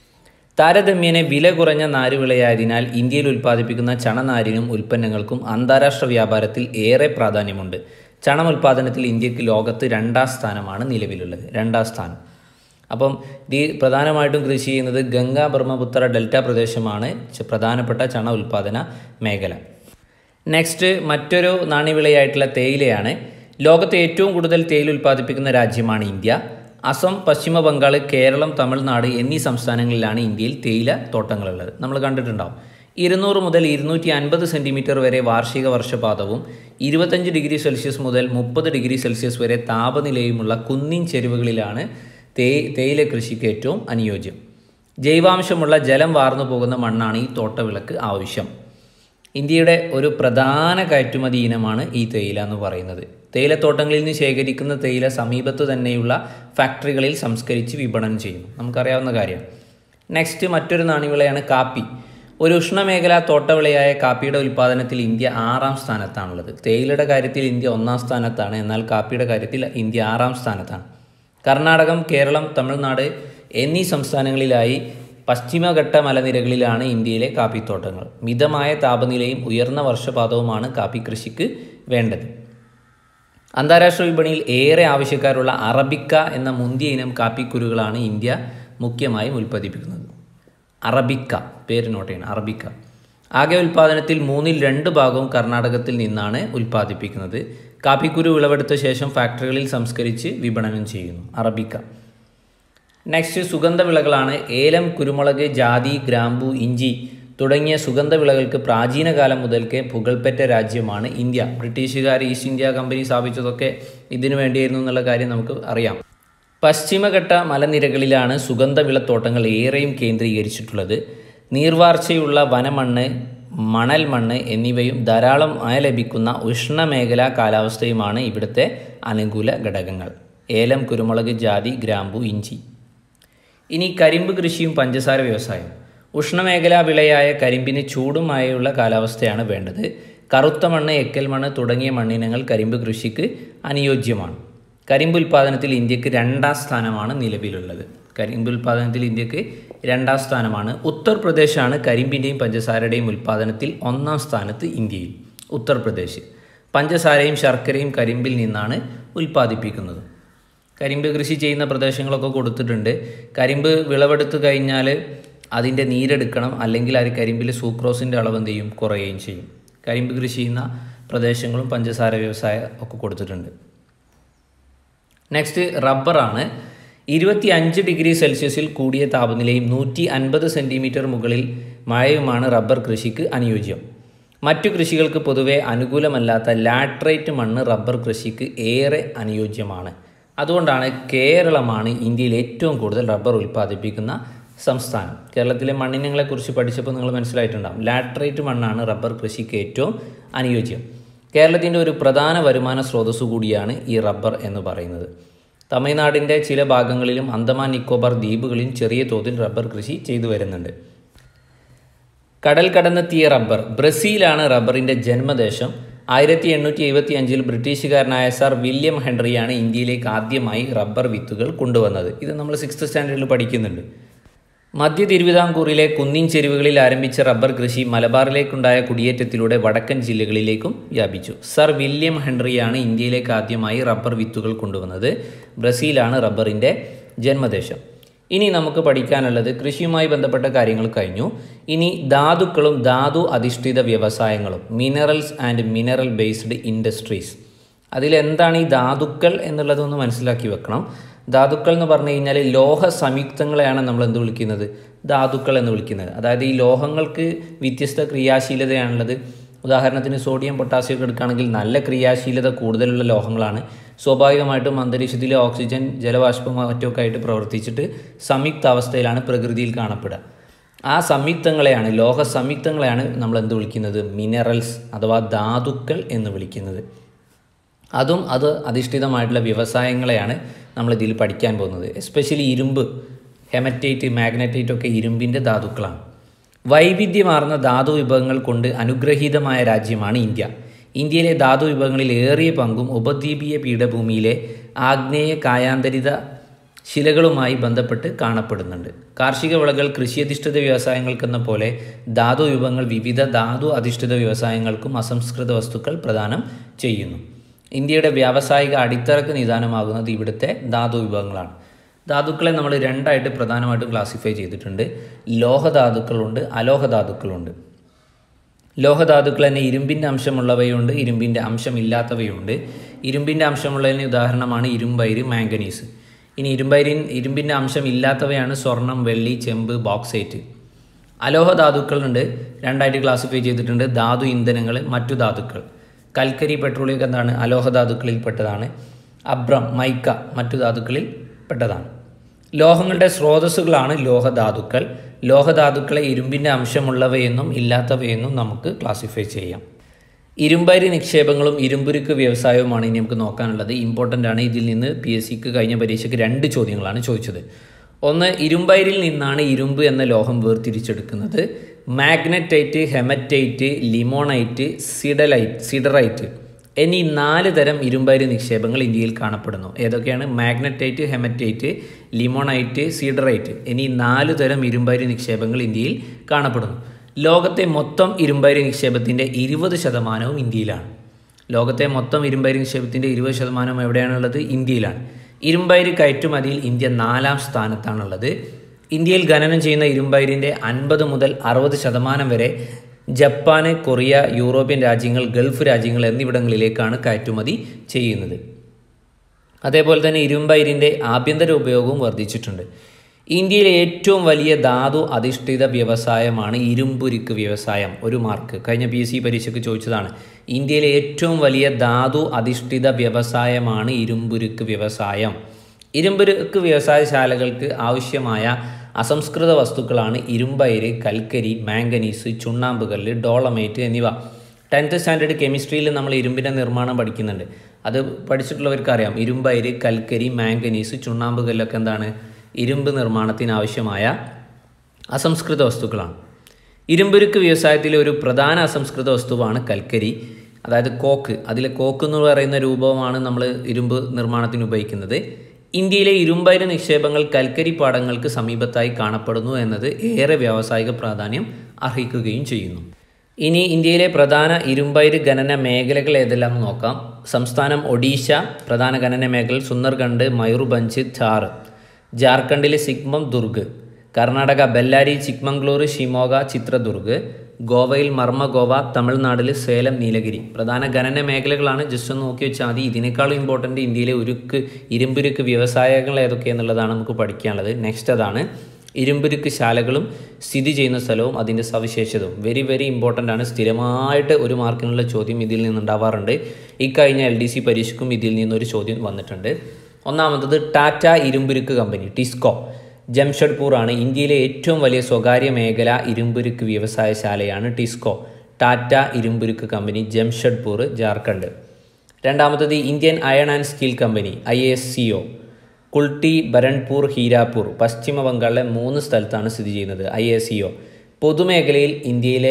താരതമ്യേന വില കുറഞ്ഞ നാരുവിളയായതിനാൽ ഇന്ത്യയിൽ ഉൽപ്പാദിപ്പിക്കുന്ന ചണനാരിനും ഉൽപ്പന്നങ്ങൾക്കും അന്താരാഷ്ട്ര വ്യാപാരത്തിൽ ഏറെ പ്രാധാന്യമുണ്ട് ചണം ഉൽപ്പാദനത്തിൽ ഇന്ത്യക്ക് ലോകത്ത് രണ്ടാം സ്ഥാനമാണ് നിലവിലുള്ളത് രണ്ടാം സ്ഥാനം അപ്പം ഈ പ്രധാനമായിട്ടും കൃഷി ചെയ്യുന്നത് ഗംഗാ ബ്രഹ്മപുത്ര ഡെൽറ്റ പ്രദേശമാണ് ച- പ്രധാനപ്പെട്ട ചണ ഉൽപ്പാദന മേഖല നെക്സ്റ്റ് മറ്റൊരു നാണ്യവിളയായിട്ടുള്ള തേയിലയാണ് ലോകത്തെ ഏറ്റവും കൂടുതൽ തേയില ഉൽപ്പാദിപ്പിക്കുന്ന രാജ്യമാണ് ഇന്ത്യ അസം പശ്ചിമ ബംഗാൾ കേരളം തമിഴ്നാട് എന്നീ സംസ്ഥാനങ്ങളിലാണ് ഇന്ത്യയിൽ തേയില തോട്ടങ്ങളുള്ളത് നമ്മൾ കണ്ടിട്ടുണ്ടാവും ഇരുന്നൂറ് മുതൽ ഇരുന്നൂറ്റി അൻപത് സെൻറ്റിമീറ്റർ വരെ വാർഷിക വർഷപാതവും ഇരുപത്തഞ്ച് ഡിഗ്രി സെൽഷ്യസ് മുതൽ മുപ്പത് ഡിഗ്രി സെൽഷ്യസ് വരെ താപനിലയുമുള്ള കുന്നിൻ ചെരുവുകളിലാണ് തേ തേയില കൃഷിക്ക് ഏറ്റവും അനുയോജ്യം ജൈവാംശമുള്ള ജലം വാർന്നു പോകുന്ന മണ്ണാണ് ഈ തോട്ടവിളക്ക് ആവശ്യം ഇന്ത്യയുടെ ഒരു പ്രധാന കയറ്റുമതി ഇനമാണ് ഈ തേയില എന്ന് പറയുന്നത് തേയിലത്തോട്ടങ്ങളിൽ നിന്ന് ശേഖരിക്കുന്ന തേയില സമീപത്ത് തന്നെയുള്ള ഫാക്ടറികളിൽ സംസ്കരിച്ച് വിപണനം ചെയ്യുന്നു നമുക്കറിയാവുന്ന കാര്യം നെക്സ്റ്റ് മറ്റൊരു നാണ്യവിളയാണ് കാപ്പി ഒരു ഉഷ്ണമേഖലാ തോട്ടവിളയായ കാപ്പിയുടെ ഉൽപ്പാദനത്തിൽ ഇന്ത്യ ആറാം സ്ഥാനത്താണുള്ളത് തേയിലയുടെ കാര്യത്തിൽ ഇന്ത്യ ഒന്നാം സ്ഥാനത്താണ് എന്നാൽ കാപ്പിയുടെ കാര്യത്തിൽ ഇന്ത്യ ആറാം സ്ഥാനത്താണ് കർണാടകം കേരളം തമിഴ്നാട് എന്നീ സംസ്ഥാനങ്ങളിലായി പശ്ചിമഘട്ട മലനിരകളിലാണ് ഇന്ത്യയിലെ കാപ്പിത്തോട്ടങ്ങൾ മിതമായ താപനിലയും ഉയർന്ന വർഷപാതവുമാണ് കാപ്പി കൃഷിക്ക് വേണ്ടത് അന്താരാഷ്ട്ര വിപണിയിൽ ഏറെ ആവശ്യക്കാരുള്ള അറബിക്ക എന്ന മുന്തിയ ഇനം കാപ്പിക്കുരുകളാണ് ഇന്ത്യ മുഖ്യമായും ഉൽപ്പാദിപ്പിക്കുന്നത് അറബിക്ക പേര് നോട്ട് ചെയ്യണം അറബിക്ക ആകെ ഉൽപ്പാദനത്തിൽ മൂന്നിൽ രണ്ട് ഭാഗവും കർണാടകത്തിൽ നിന്നാണ് ഉൽപ്പാദിപ്പിക്കുന്നത് കാപ്പിക്കുരു വിളവെടുത്ത ശേഷം ഫാക്ടറികളിൽ സംസ്കരിച്ച് വിപണനം ചെയ്യുന്നു അറബിക്ക നെക്സ്റ്റ് സുഗന്ധവിളകളാണ് ഏലം കുരുമുളക് ജാതി ഗ്രാമ്പു ഇഞ്ചി തുടങ്ങിയ സുഗന്ധവിളകൾക്ക് പ്രാചീന കാലം മുതൽക്കേ പുകൾപ്പെട്ട രാജ്യമാണ് ഇന്ത്യ ബ്രിട്ടീഷുകാർ ഈസ്റ്റ് ഇന്ത്യ കമ്പനി സ്ഥാപിച്ചതൊക്കെ ഇതിനു വേണ്ടിയായിരുന്നു എന്നുള്ള കാര്യം നമുക്ക് അറിയാം പശ്ചിമഘട്ട മലനിരകളിലാണ് സുഗന്ധവിളത്തോട്ടങ്ങൾ ഏറെയും കേന്ദ്രീകരിച്ചിട്ടുള്ളത് നീർവാർച്ചയുള്ള വനമണ്ണ് മണൽ മണ്ണ് എന്നിവയും ധാരാളമായി ലഭിക്കുന്ന ഉഷ്ണമേഖലാ കാലാവസ്ഥയുമാണ് ഇവിടുത്തെ അനുകൂല ഘടകങ്ങൾ ഏലം കുരുമുളക് ജാതി ഗ്രാമ്പു ഇഞ്ചി ഇനി കരിമ്പ് കൃഷിയും പഞ്ചസാര വ്യവസായം ഉഷ്ണമേഖലാ വിളയായ കരിമ്പിന് ചൂടുമായുള്ള കാലാവസ്ഥയാണ് വേണ്ടത് കറുത്ത മണ്ണ് എക്കൽ മണ്ണ് തുടങ്ങിയ മണ്ണിനങ്ങൾ കരിമ്പ് കൃഷിക്ക് അനുയോജ്യമാണ് കരിമ്പ് ഉൽപ്പാദനത്തിൽ ഇന്ത്യക്ക് രണ്ടാം സ്ഥാനമാണ് നിലവിലുള്ളത് കരിമ്പ് ഉൽപ്പാദനത്തിൽ ഇന്ത്യക്ക് രണ്ടാം സ്ഥാനമാണ് ഉത്തർപ്രദേശാണ് കരിമ്പിൻ്റെയും പഞ്ചസാരയുടെയും ഉൽപ്പാദനത്തിൽ ഒന്നാം സ്ഥാനത്ത് ഇന്ത്യയിൽ ഉത്തർപ്രദേശ് പഞ്ചസാരയും ശർക്കരയും കരിമ്പിൽ നിന്നാണ് ഉൽപ്പാദിപ്പിക്കുന്നത് കരിമ്പ് കൃഷി ചെയ്യുന്ന പ്രദേശങ്ങളൊക്കെ കൊടുത്തിട്ടുണ്ട് കരിമ്പ് വിളവെടുത്ത് കഴിഞ്ഞാൽ അതിൻ്റെ നീരെടുക്കണം അല്ലെങ്കിൽ അത് കരിമ്പിൽ സൂക്രോസിൻ്റെ അളവ് എന്ത് ചെയ്യും കുറയുകയും ചെയ്യും കരിമ്പ് കൃഷി ചെയ്യുന്ന പ്രദേശങ്ങളും പഞ്ചസാര വ്യവസായം ഒക്കെ കൊടുത്തിട്ടുണ്ട് നെക്സ്റ്റ് റബ്ബറാണ് ഇരുപത്തി അഞ്ച് ഡിഗ്രി സെൽഷ്യസിൽ കൂടിയ താപനിലയും നൂറ്റി അൻപത് സെൻറ്റിമീറ്റർ മുകളിൽ മഴയുമാണ് റബ്ബർ കൃഷിക്ക് അനുയോജ്യം മറ്റു കൃഷികൾക്ക് പൊതുവെ അനുകൂലമല്ലാത്ത ലാട്രൈറ്റ് മണ്ണ് റബ്ബർ കൃഷിക്ക് ഏറെ അനുയോജ്യമാണ് അതുകൊണ്ടാണ് കേരളമാണ് ഇന്ത്യയിൽ ഏറ്റവും കൂടുതൽ റബ്ബർ ഉൽപ്പാദിപ്പിക്കുന്ന സംസ്ഥാനം കേരളത്തിലെ മണ്ണിനങ്ങളെക്കുറിച്ച് പഠിച്ചപ്പോൾ നിങ്ങൾ മനസ്സിലായിട്ടുണ്ടാകും ലാട്രൈറ്റ് മണ്ണാണ് റബ്ബർ കൃഷിക്ക് ഏറ്റവും അനുയോജ്യം കേരളത്തിൻ്റെ ഒരു പ്രധാന വരുമാന സ്രോതസ്സു കൂടിയാണ് ഈ റബ്ബർ എന്ന് പറയുന്നത് തമിഴ്നാടിൻ്റെ ചില ഭാഗങ്ങളിലും അന്തമാൻ നിക്കോബാർ ദ്വീപുകളിലും ചെറിയ തോതിൽ റബ്ബർ കൃഷി ചെയ്തു വരുന്നുണ്ട് കടൽ കടന്നെത്തിയ റബ്ബർ ബ്രസീലാണ് റബ്ബറിൻ്റെ ജന്മദേശം ആയിരത്തി എണ്ണൂറ്റി എഴുപത്തി അഞ്ചിൽ ബ്രിട്ടീഷുകാരനായ സർ വില്യം ഹെൻറിയാണ് ഇന്ത്യയിലേക്ക് ആദ്യമായി റബ്ബർ വിത്തുകൾ കൊണ്ടുവന്നത് ഇത് നമ്മൾ സിക്സ്ത് സ്റ്റാൻഡേർഡിൽ പഠിക്കുന്നുണ്ട് മധ്യ തിരുവിതാംകൂറിലെ കുന്നിൻ ചെരുവുകളിൽ ആരംഭിച്ച റബ്ബർ കൃഷി മലബാറിലേക്കുണ്ടായ കുടിയേറ്റത്തിലൂടെ വടക്കൻ ജില്ലകളിലേക്കും വ്യാപിച്ചു സർ വില്യം ഹെൻറിയാണ് ഇന്ത്യയിലേക്ക് ആദ്യമായി റബ്ബർ വിത്തുകൾ കൊണ്ടുവന്നത് ബ്രസീലാണ് റബ്ബറിൻ്റെ ജന്മദേശം ഇനി നമുക്ക് പഠിക്കാനുള്ളത് കൃഷിയുമായി ബന്ധപ്പെട്ട കാര്യങ്ങൾ കഴിഞ്ഞു ഇനി ധാതുക്കളും ധാതു അധിഷ്ഠിത വ്യവസായങ്ങളും minerals and mineral based industries അതിലെന്താണ് ഈ ധാതുക്കൾ എന്നുള്ളതൊന്ന് മനസ്സിലാക്കി വെക്കണം ധാതുക്കൾ എന്ന് പറഞ്ഞു കഴിഞ്ഞാൽ ലോഹ സംയുക്തങ്ങളെയാണ് നമ്മൾ എന്ത് വിളിക്കുന്നത് ധാതുക്കൾ എന്ന് വിളിക്കുന്നത് അതായത് ഈ ലോഹങ്ങൾക്ക് വ്യത്യസ്ത ക്രിയാശീലതയാണുള്ളത് ഉദാഹരണത്തിന് സോഡിയം പൊട്ടാസ്യം ഒക്കെ എടുക്കുകയാണെങ്കിൽ നല്ല ക്രിയാശീലത കൂടുതലുള്ള ലോഹങ്ങളാണ് സ്വാഭാവികമായിട്ടും അന്തരീക്ഷത്തിലെ ഓക്സിജൻ ജലവാഷ്പം മറ്റൊക്കെ ആയിട്ട് പ്രവർത്തിച്ചിട്ട് സംയുക്ത അവസ്ഥയിലാണ് പ്രകൃതിയിൽ കാണപ്പെടുക ആ സംയുക്തങ്ങളെയാണ് ലോഹ സംയുക്തങ്ങളെയാണ് നമ്മൾ എന്ത് വിളിക്കുന്നത് മിനറൽസ് അഥവാ ധാതുക്കൾ എന്ന് വിളിക്കുന്നത് അതും അത് അധിഷ്ഠിതമായിട്ടുള്ള വ്യവസായങ്ങളെയാണ് നമ്മൾ ഇതിൽ പഠിക്കാൻ പോകുന്നത് എസ്പെഷ്യലി ഇരുമ്പ് ഹെമറ്റൈറ്റ് മാഗ്നറ്റൈറ്റ് ഒക്കെ ഇരുമ്പിൻ്റെ ധാതുക്കളാണ് വൈവിധ്യമാർന്ന ധാതു വിഭവങ്ങൾ കൊണ്ട് അനുഗ്രഹീതമായ രാജ്യമാണ് ഇന്ത്യ ഇന്ത്യയിലെ ധാതു വിഭവങ്ങളിൽ ഏറിയ പങ്കും ഉപദ്വീപീയ പീഠഭൂമിയിലെ ആഗ്നേയ കായാന്തരിത ശിലകളുമായി ബന്ധപ്പെട്ട് കാണപ്പെടുന്നുണ്ട് കാർഷിക വിളകൾ കൃഷിയധിഷ്ഠിത വ്യവസായങ്ങൾക്കെന്ന പോലെ ധാതു വിഭവങ്ങൾ വിവിധ ധാതു അധിഷ്ഠിത വ്യവസായങ്ങൾക്കും അസംസ്കൃത വസ്തുക്കൾ പ്രദാനം ചെയ്യുന്നു ഇന്ത്യയുടെ വ്യാവസായിക അടിത്തറക്ക് നിദാനമാകുന്നത് ഇവിടുത്തെ ധാതു വിഭവങ്ങളാണ് ധാതുക്കളെ നമ്മൾ രണ്ടായിട്ട് പ്രധാനമായിട്ടും ക്ലാസിഫൈ ചെയ്തിട്ടുണ്ട് ലോഹധാതുക്കളുണ്ട് അലോഹധാതുക്കളുണ്ട് ലോഹധാതുക്കൾ തന്നെ ഇരുമ്പിൻ്റെ അംശമുള്ളവയുണ്ട് ഇരുമ്പിൻ്റെ അംശമില്ലാത്തവയുണ്ട് ഇരുമ്പിൻ്റെ അംശമുള്ളതിന് ഉദാഹരണമാണ് ഇരുമ്പൈര് മാംഗനീസ് ഇനി ഇരുമ്പൈരിൻ ഇരുമ്പിൻ്റെ അംശം ഇല്ലാത്തവയാണ് സ്വർണം വെള്ളി ചെമ്പ് ബോക്സൈറ്റ് അലോഹധാതുക്കളുണ്ട് രണ്ടായിട്ട് ക്ലാസിഫൈ ചെയ്തിട്ടുണ്ട് ധാതു ഇന്ധനങ്ങൾ മറ്റു ധാതുക്കൾ കൽക്കരി പെട്രോളിയം എന്താണ് അലോഹധാതുക്കളിൽ പെട്ടതാണ് അബ്രം മൈക്ക മറ്റു ധാതുക്കളിൽ പെട്ടതാണ് ലോഹങ്ങളുടെ സ്രോതസ്സുകളാണ് ലോഹധാതുക്കൾ ലോഹധാതുക്കളെ ഇരുമ്പിൻ്റെ അംശമുള്ളവയെന്നും ഇല്ലാത്തവയെന്നും നമുക്ക് ക്ലാസിഫൈ ചെയ്യാം ഇരുമ്പരി നിക്ഷേപങ്ങളും ഇരുമ്പുരുക്ക് വ്യവസായവുമാണ് ഇനി നമുക്ക് നോക്കാനുള്ളത് ഇമ്പോർട്ടൻ്റ് ആണ് ഇതിൽ നിന്ന് പി എസ് സിക്ക് കഴിഞ്ഞ പരീക്ഷയ്ക്ക് രണ്ട് ചോദ്യങ്ങളാണ് ചോദിച്ചത് ഒന്ന് ഇരുമ്പയിരിൽ നിന്നാണ് ഇരുമ്പ് എന്ന ലോഹം വേർതിരിച്ചെടുക്കുന്നത് magnetite hematite limonite siderite siderite എന്നീ നാല് തരം ഇരുമ്പയിര് നിക്ഷേപങ്ങൾ ഇന്ത്യയിൽ കാണപ്പെടുന്നു ഏതൊക്കെയാണ് മാഗ്നറ്റൈറ്റ് ഹെമറ്റൈറ്റ് ലിമോണൈറ്റ് സീഡറൈറ്റ് എന്നീ നാല് തരം ഇരുമ്പയിര് നിക്ഷേപങ്ങൾ ഇന്ത്യയിൽ കാണപ്പെടുന്നു ലോകത്തെ മൊത്തം ഇരുമ്പയിര് നിക്ഷേപത്തിൻ്റെ ഇരുപത് ശതമാനവും ഇന്ത്യയിലാണ് ലോകത്തെ മൊത്തം ഇരുമ്പയിര് നിക്ഷേപത്തിൻ്റെ ഇരുപത് ശതമാനം എവിടെയാണുള്ളത് ഇന്ത്യയിലാണ് ഇരുമ്പയിര് കയറ്റുമതിയിൽ ഇന്ത്യ നാലാം സ്ഥാനത്താണുള്ളത് ഇന്ത്യയിൽ ഖനനം ചെയ്യുന്ന ഇരുമ്പയിരിൻ്റെ അൻപത് മുതൽ അറുപത് ശതമാനം വരെ ജപ്പാന് കൊറിയ യൂറോപ്യൻ രാജ്യങ്ങൾ ഗൾഫ് രാജ്യങ്ങൾ എന്നിവിടങ്ങളിലേക്കാണ് കയറ്റുമതി ചെയ്യുന്നത് അതേപോലെ തന്നെ ഇരുമ്പയിരിൻ്റെ ആഭ്യന്തര ഉപയോഗവും വർദ്ധിച്ചിട്ടുണ്ട് ഇന്ത്യയിലെ ഏറ്റവും വലിയ ധാതു അധിഷ്ഠിത വ്യവസായമാണ് ഇരുമ്പുരുക്ക് വ്യവസായം ഒരു മാർക്ക് കഴിഞ്ഞ പി എസ് സി പരീക്ഷയ്ക്ക് ചോദിച്ചതാണ് ഇന്ത്യയിലെ ഏറ്റവും വലിയ ധാതു അധിഷ്ഠിത വ്യവസായമാണ് ഇരുമ്പുരുക്ക് വ്യവസായം ഇരുമ്പുരുക്ക് വ്യവസായശാലകൾക്ക് ആവശ്യമായ അസംസ്കൃത വസ്തുക്കളാണ് ഇരുമ്പയിര് കൽക്കരി മാംഗനീസ് ചുണ്ണാമ്പുകല്ല് ഡോളമേറ്റ് എന്നിവ ടെൻത്ത് സ്റ്റാൻഡേർഡ് കെമിസ്ട്രിയിൽ നമ്മൾ ഇരുമ്പിൻ്റെ നിർമ്മാണം പഠിക്കുന്നുണ്ട് അത് പഠിച്ചിട്ടുള്ളവർക്ക് അറിയാം ഇരുമ്പയിര് കൽക്കരി മാംഗനീസ് ചുണ്ണാമ്പുകല്ലൊക്കെ എന്താണ് ഇരുമ്പ് നിർമ്മാണത്തിന് ആവശ്യമായ അസംസ്കൃത വസ്തുക്കളാണ് ഇരുമ്പുരുക്ക് വ്യവസായത്തിലെ ഒരു പ്രധാന അസംസ്കൃത വസ്തുവാണ് കൽക്കരി അതായത് കോക്ക് അതിലെ കോക്ക് എന്ന് പറയുന്ന രൂപമാണ് നമ്മൾ ഇരുമ്പ് നിർമ്മാണത്തിന് ഉപയോഗിക്കുന്നത് ഇന്ത്യയിലെ ഇരുമ്പയിര് നിക്ഷേപങ്ങൾ കൽക്കരി പാടങ്ങൾക്ക് സമീപത്തായി കാണപ്പെടുന്നു എന്നത് ഏറെ വ്യാവസായിക പ്രാധാന്യം അർഹിക്കുകയും ചെയ്യുന്നു ഇനി ഇന്ത്യയിലെ പ്രധാന ഇരുമ്പയിര് ഖനന മേഖലകൾ ഏതെല്ലാം എന്ന് നോക്കാം സംസ്ഥാനം ഒഡീഷ പ്രധാന ഖനന മേഖല സുന്ദർഗഡ് മയൂർഭഞ്ച് ഝാർ ജാർഖണ്ഡിലെ സിഗ്മം ദുർഗ് കർണാടക ബെല്ലാരി ചിക്മംഗ്ലൂർ ഷിമോഗ ചിത്രദുർഗ് ഗോവയിൽ മർമ്മഗോവ തമിഴ്നാട്ടിൽ സേലം നീലഗിരി പ്രധാന ഖനന മേഖലകളാണ് ജസ്റ്റ് ഒന്ന് നോക്കി വെച്ചാൽ മതി ഇതിനേക്കാളും ഇമ്പോർട്ടൻ്റ് ഇന്ത്യയിലെ ഉരുക്ക് ഇരുമ്പുരുക്ക് വ്യവസായങ്ങൾ ഏതൊക്കെയെന്നുള്ളതാണ് നമുക്ക് പഠിക്കാനുള്ളത് നെക്സ്റ്റ് അതാണ് ഇരുമ്പുരുക്ക് ശാലകളും സ്ഥിതി ചെയ്യുന്ന സ്ഥലവും അതിൻ്റെ സവിശേഷതയും വെരി വെരി ഇമ്പോർട്ടൻ്റ് ആണ് സ്ഥിരമായിട്ട് ഒരു മാർക്കിനുള്ള ചോദ്യം ഇതിൽ നിന്നുണ്ടാവാറുണ്ട് ഇക്കഴിഞ്ഞ എൽ ഡി സി പരീക്ഷയ്ക്കും ഇതിൽ നിന്നൊരു ചോദ്യം വന്നിട്ടുണ്ട് ഒന്നാമത്തത് ടാറ്റ ഇരുമ്പുരുക്ക് കമ്പനി ടിസ്കോ ജംഷഡ്പൂർ ആണ് ഇന്ത്യയിലെ ഏറ്റവും വലിയ സ്വകാര്യ മേഖല ഇരുമ്പുരുക്ക് വ്യവസായശാലയാണ് ടിസ്കോ ടാറ്റ ഇരുമ്പുരുക്ക് കമ്പനി ജംഷഡ്പൂർ ജാർഖണ്ഡ് രണ്ടാമത്തത് Indian iron and steel company I S C O Kulti Burnpur Hirapur പശ്ചിമ ബംഗാളിലെ മൂന്ന് സ്ഥലത്താണ് സ്ഥിതി ചെയ്യുന്നത് ഐ എസ് സി ഒ പൊതുമേഖലയിൽ ഇന്ത്യയിലെ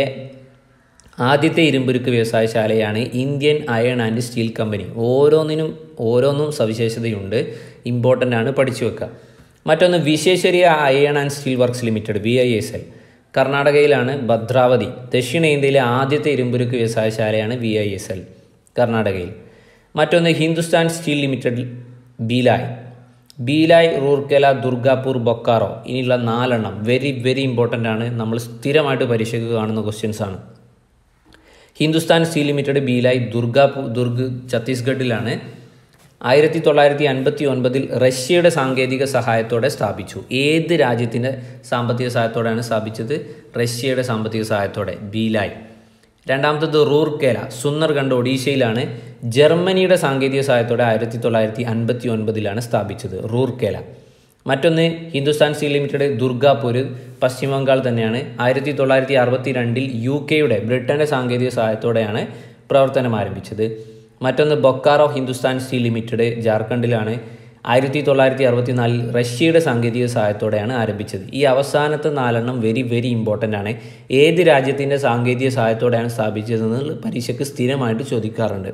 ആദ്യത്തെ ഇരുമ്പുരുക്ക് വ്യവസായശാലയാണ് Indian iron and steel company ഓരോന്നിനും ഓരോന്നും സവിശേഷതയുണ്ട് ഇമ്പോർട്ടൻ്റ് ആണ് പഠിച്ചു വെക്കുക മറ്റൊന്ന് Visvesvaraya iron and steel works limited V I S L കർണാടകയിലാണ് ഭദ്രാവതി ദക്ഷിണേന്ത്യയിലെ ആദ്യത്തെ ഇരുമ്പുരുക്ക് വ്യവസായശാലയാണ് വി ഐ എസ് എൽ കർണാടകയിൽ മറ്റൊന്ന് ഹിന്ദുസ്ഥാൻ സ്റ്റീൽ ലിമിറ്റഡ് ബീലായ് ബീലായ് റൂർക്കേല ദുർഗാപൂർ ബൊക്കാറോ ഇനിയുള്ള നാലെണ്ണം വെരി വെരി ഇമ്പോർട്ടൻ്റ് ആണ് നമ്മൾ സ്ഥിരമായിട്ട് പരീക്ഷയ്ക്ക് കാണുന്ന ക്വസ്റ്റ്യൻസ് ആണ് ഹിന്ദുസ്ഥാൻ സ്റ്റീൽ ലിമിറ്റഡ് ബീലായ് ദുർഗാപൂർ ദുർഗ് ഛത്തീസ്ഗഡിലാണ് ആയിരത്തി തൊള്ളായിരത്തി അൻപത്തി ഒൻപതിൽ റഷ്യയുടെ സാങ്കേതിക സഹായത്തോടെ സ്ഥാപിച്ചു ഏത് രാജ്യത്തിൻ്റെ സാമ്പത്തിക സഹായത്തോടെയാണ് സ്ഥാപിച്ചത് റഷ്യയുടെ സാമ്പത്തിക സഹായത്തോടെ ബീലായ് രണ്ടാമത്തത് റൂർക്കേല സുന്ദർഗണ്ഡ് ഒഡീഷയിലാണ് ജർമ്മനിയുടെ സാങ്കേതിക സഹായത്തോടെ ആയിരത്തി തൊള്ളായിരത്തി അൻപത്തി ഒൻപതിലാണ് സ്ഥാപിച്ചത് റൂർക്കേല മറ്റൊന്ന് ഹിന്ദുസ്ഥാൻ സ്റ്റീൽ ലിമിറ്റഡ് ദുർഗാപൂർ പശ്ചിമ ബംഗാൾ തന്നെയാണ് ആയിരത്തി തൊള്ളായിരത്തി അറുപത്തി രണ്ടിൽ യു കെയുടെ ബ്രിട്ടൻ്റെ സാങ്കേതിക സഹായത്തോടെയാണ് പ്രവർത്തനം ആരംഭിച്ചത് മറ്റൊന്ന് ബൊക്കാറോ ഹിന്ദുസ്ഥാൻ സ്റ്റീൽ ലിമിറ്റഡ് ജാർഖണ്ഡിലാണ് ആയിരത്തി തൊള്ളായിരത്തി അറുപത്തിനാലിൽ റഷ്യയുടെ സാങ്കേതിക സഹായത്തോടെയാണ് ആരംഭിച്ചത് ഈ അവസാനത്തെ നാലെണ്ണം വെരി വെരി ഇമ്പോർട്ടൻ്റ് ആണ് ഏത് രാജ്യത്തിൻ്റെ സാങ്കേതിക സഹായത്തോടെയാണ് സ്ഥാപിച്ചതെന്ന് പരീക്ഷയ്ക്ക് സ്ഥിരമായിട്ട് ചോദിക്കാറുണ്ട്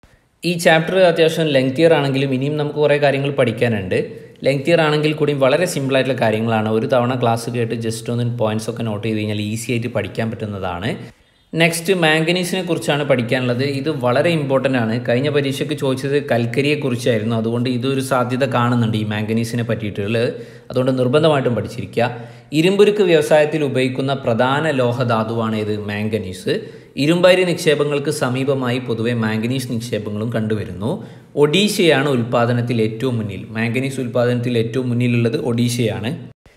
ഈ ചാപ്റ്റർ അത്യാവശ്യം ലെങ്തിയർ ആണെങ്കിലും ഇനിയും നമുക്ക് കുറേ കാര്യങ്ങൾ പഠിക്കാനുണ്ട് ലെങ്തിയർ ആണെങ്കിൽ കൂടിയും വളരെ സിമ്പിളായിട്ടുള്ള കാര്യങ്ങളാണ് ഒരു തവണ ക്ലാസ് കേട്ട് ജസ്റ്റ് ഒന്ന് പോയിന്റ്സ് ഒക്കെ നോട്ട് ചെയ്ത് കഴിഞ്ഞാൽ ഈസി ആയിട്ട് പഠിക്കാൻ പറ്റുന്നതാണ് നെക്സ്റ്റ് മാംഗനീസിനെ കുറിച്ചാണ് പഠിക്കാനുള്ളത് ഇത് വളരെ ഇമ്പോർട്ടൻ്റ് ആണ് കഴിഞ്ഞ പരീക്ഷയ്ക്ക് ചോദിച്ചത് കൽക്കരിയെ കുറിച്ചായിരുന്നു അതുകൊണ്ട് ഇതൊരു സാധ്യത കാണുന്നുണ്ട് ഈ മാംഗനീസിനെ പറ്റിയിട്ടുള്ളത് അതുകൊണ്ട് നിർബന്ധമായിട്ടും പഠിച്ചിരിക്കുക ഇരുമ്പുരുക്ക് വ്യവസായത്തിൽ ഉപയോഗിക്കുന്ന പ്രധാന ലോഹധാതുവാണ് ഇത് മാംഗനീസ് ഇരുമ്പരി നിക്ഷേപങ്ങൾക്ക് സമീപമായി പൊതുവെ മാംഗനീസ് നിക്ഷേപങ്ങളും കണ്ടുവരുന്നു ഒഡീഷയാണ് ഉൽപ്പാദനത്തിൽ ഏറ്റവും മുന്നിൽ മാംഗനീസ് ഉൽപ്പാദനത്തിൽ ഏറ്റവും മുന്നിലുള്ളത് ഒഡീഷയാണ്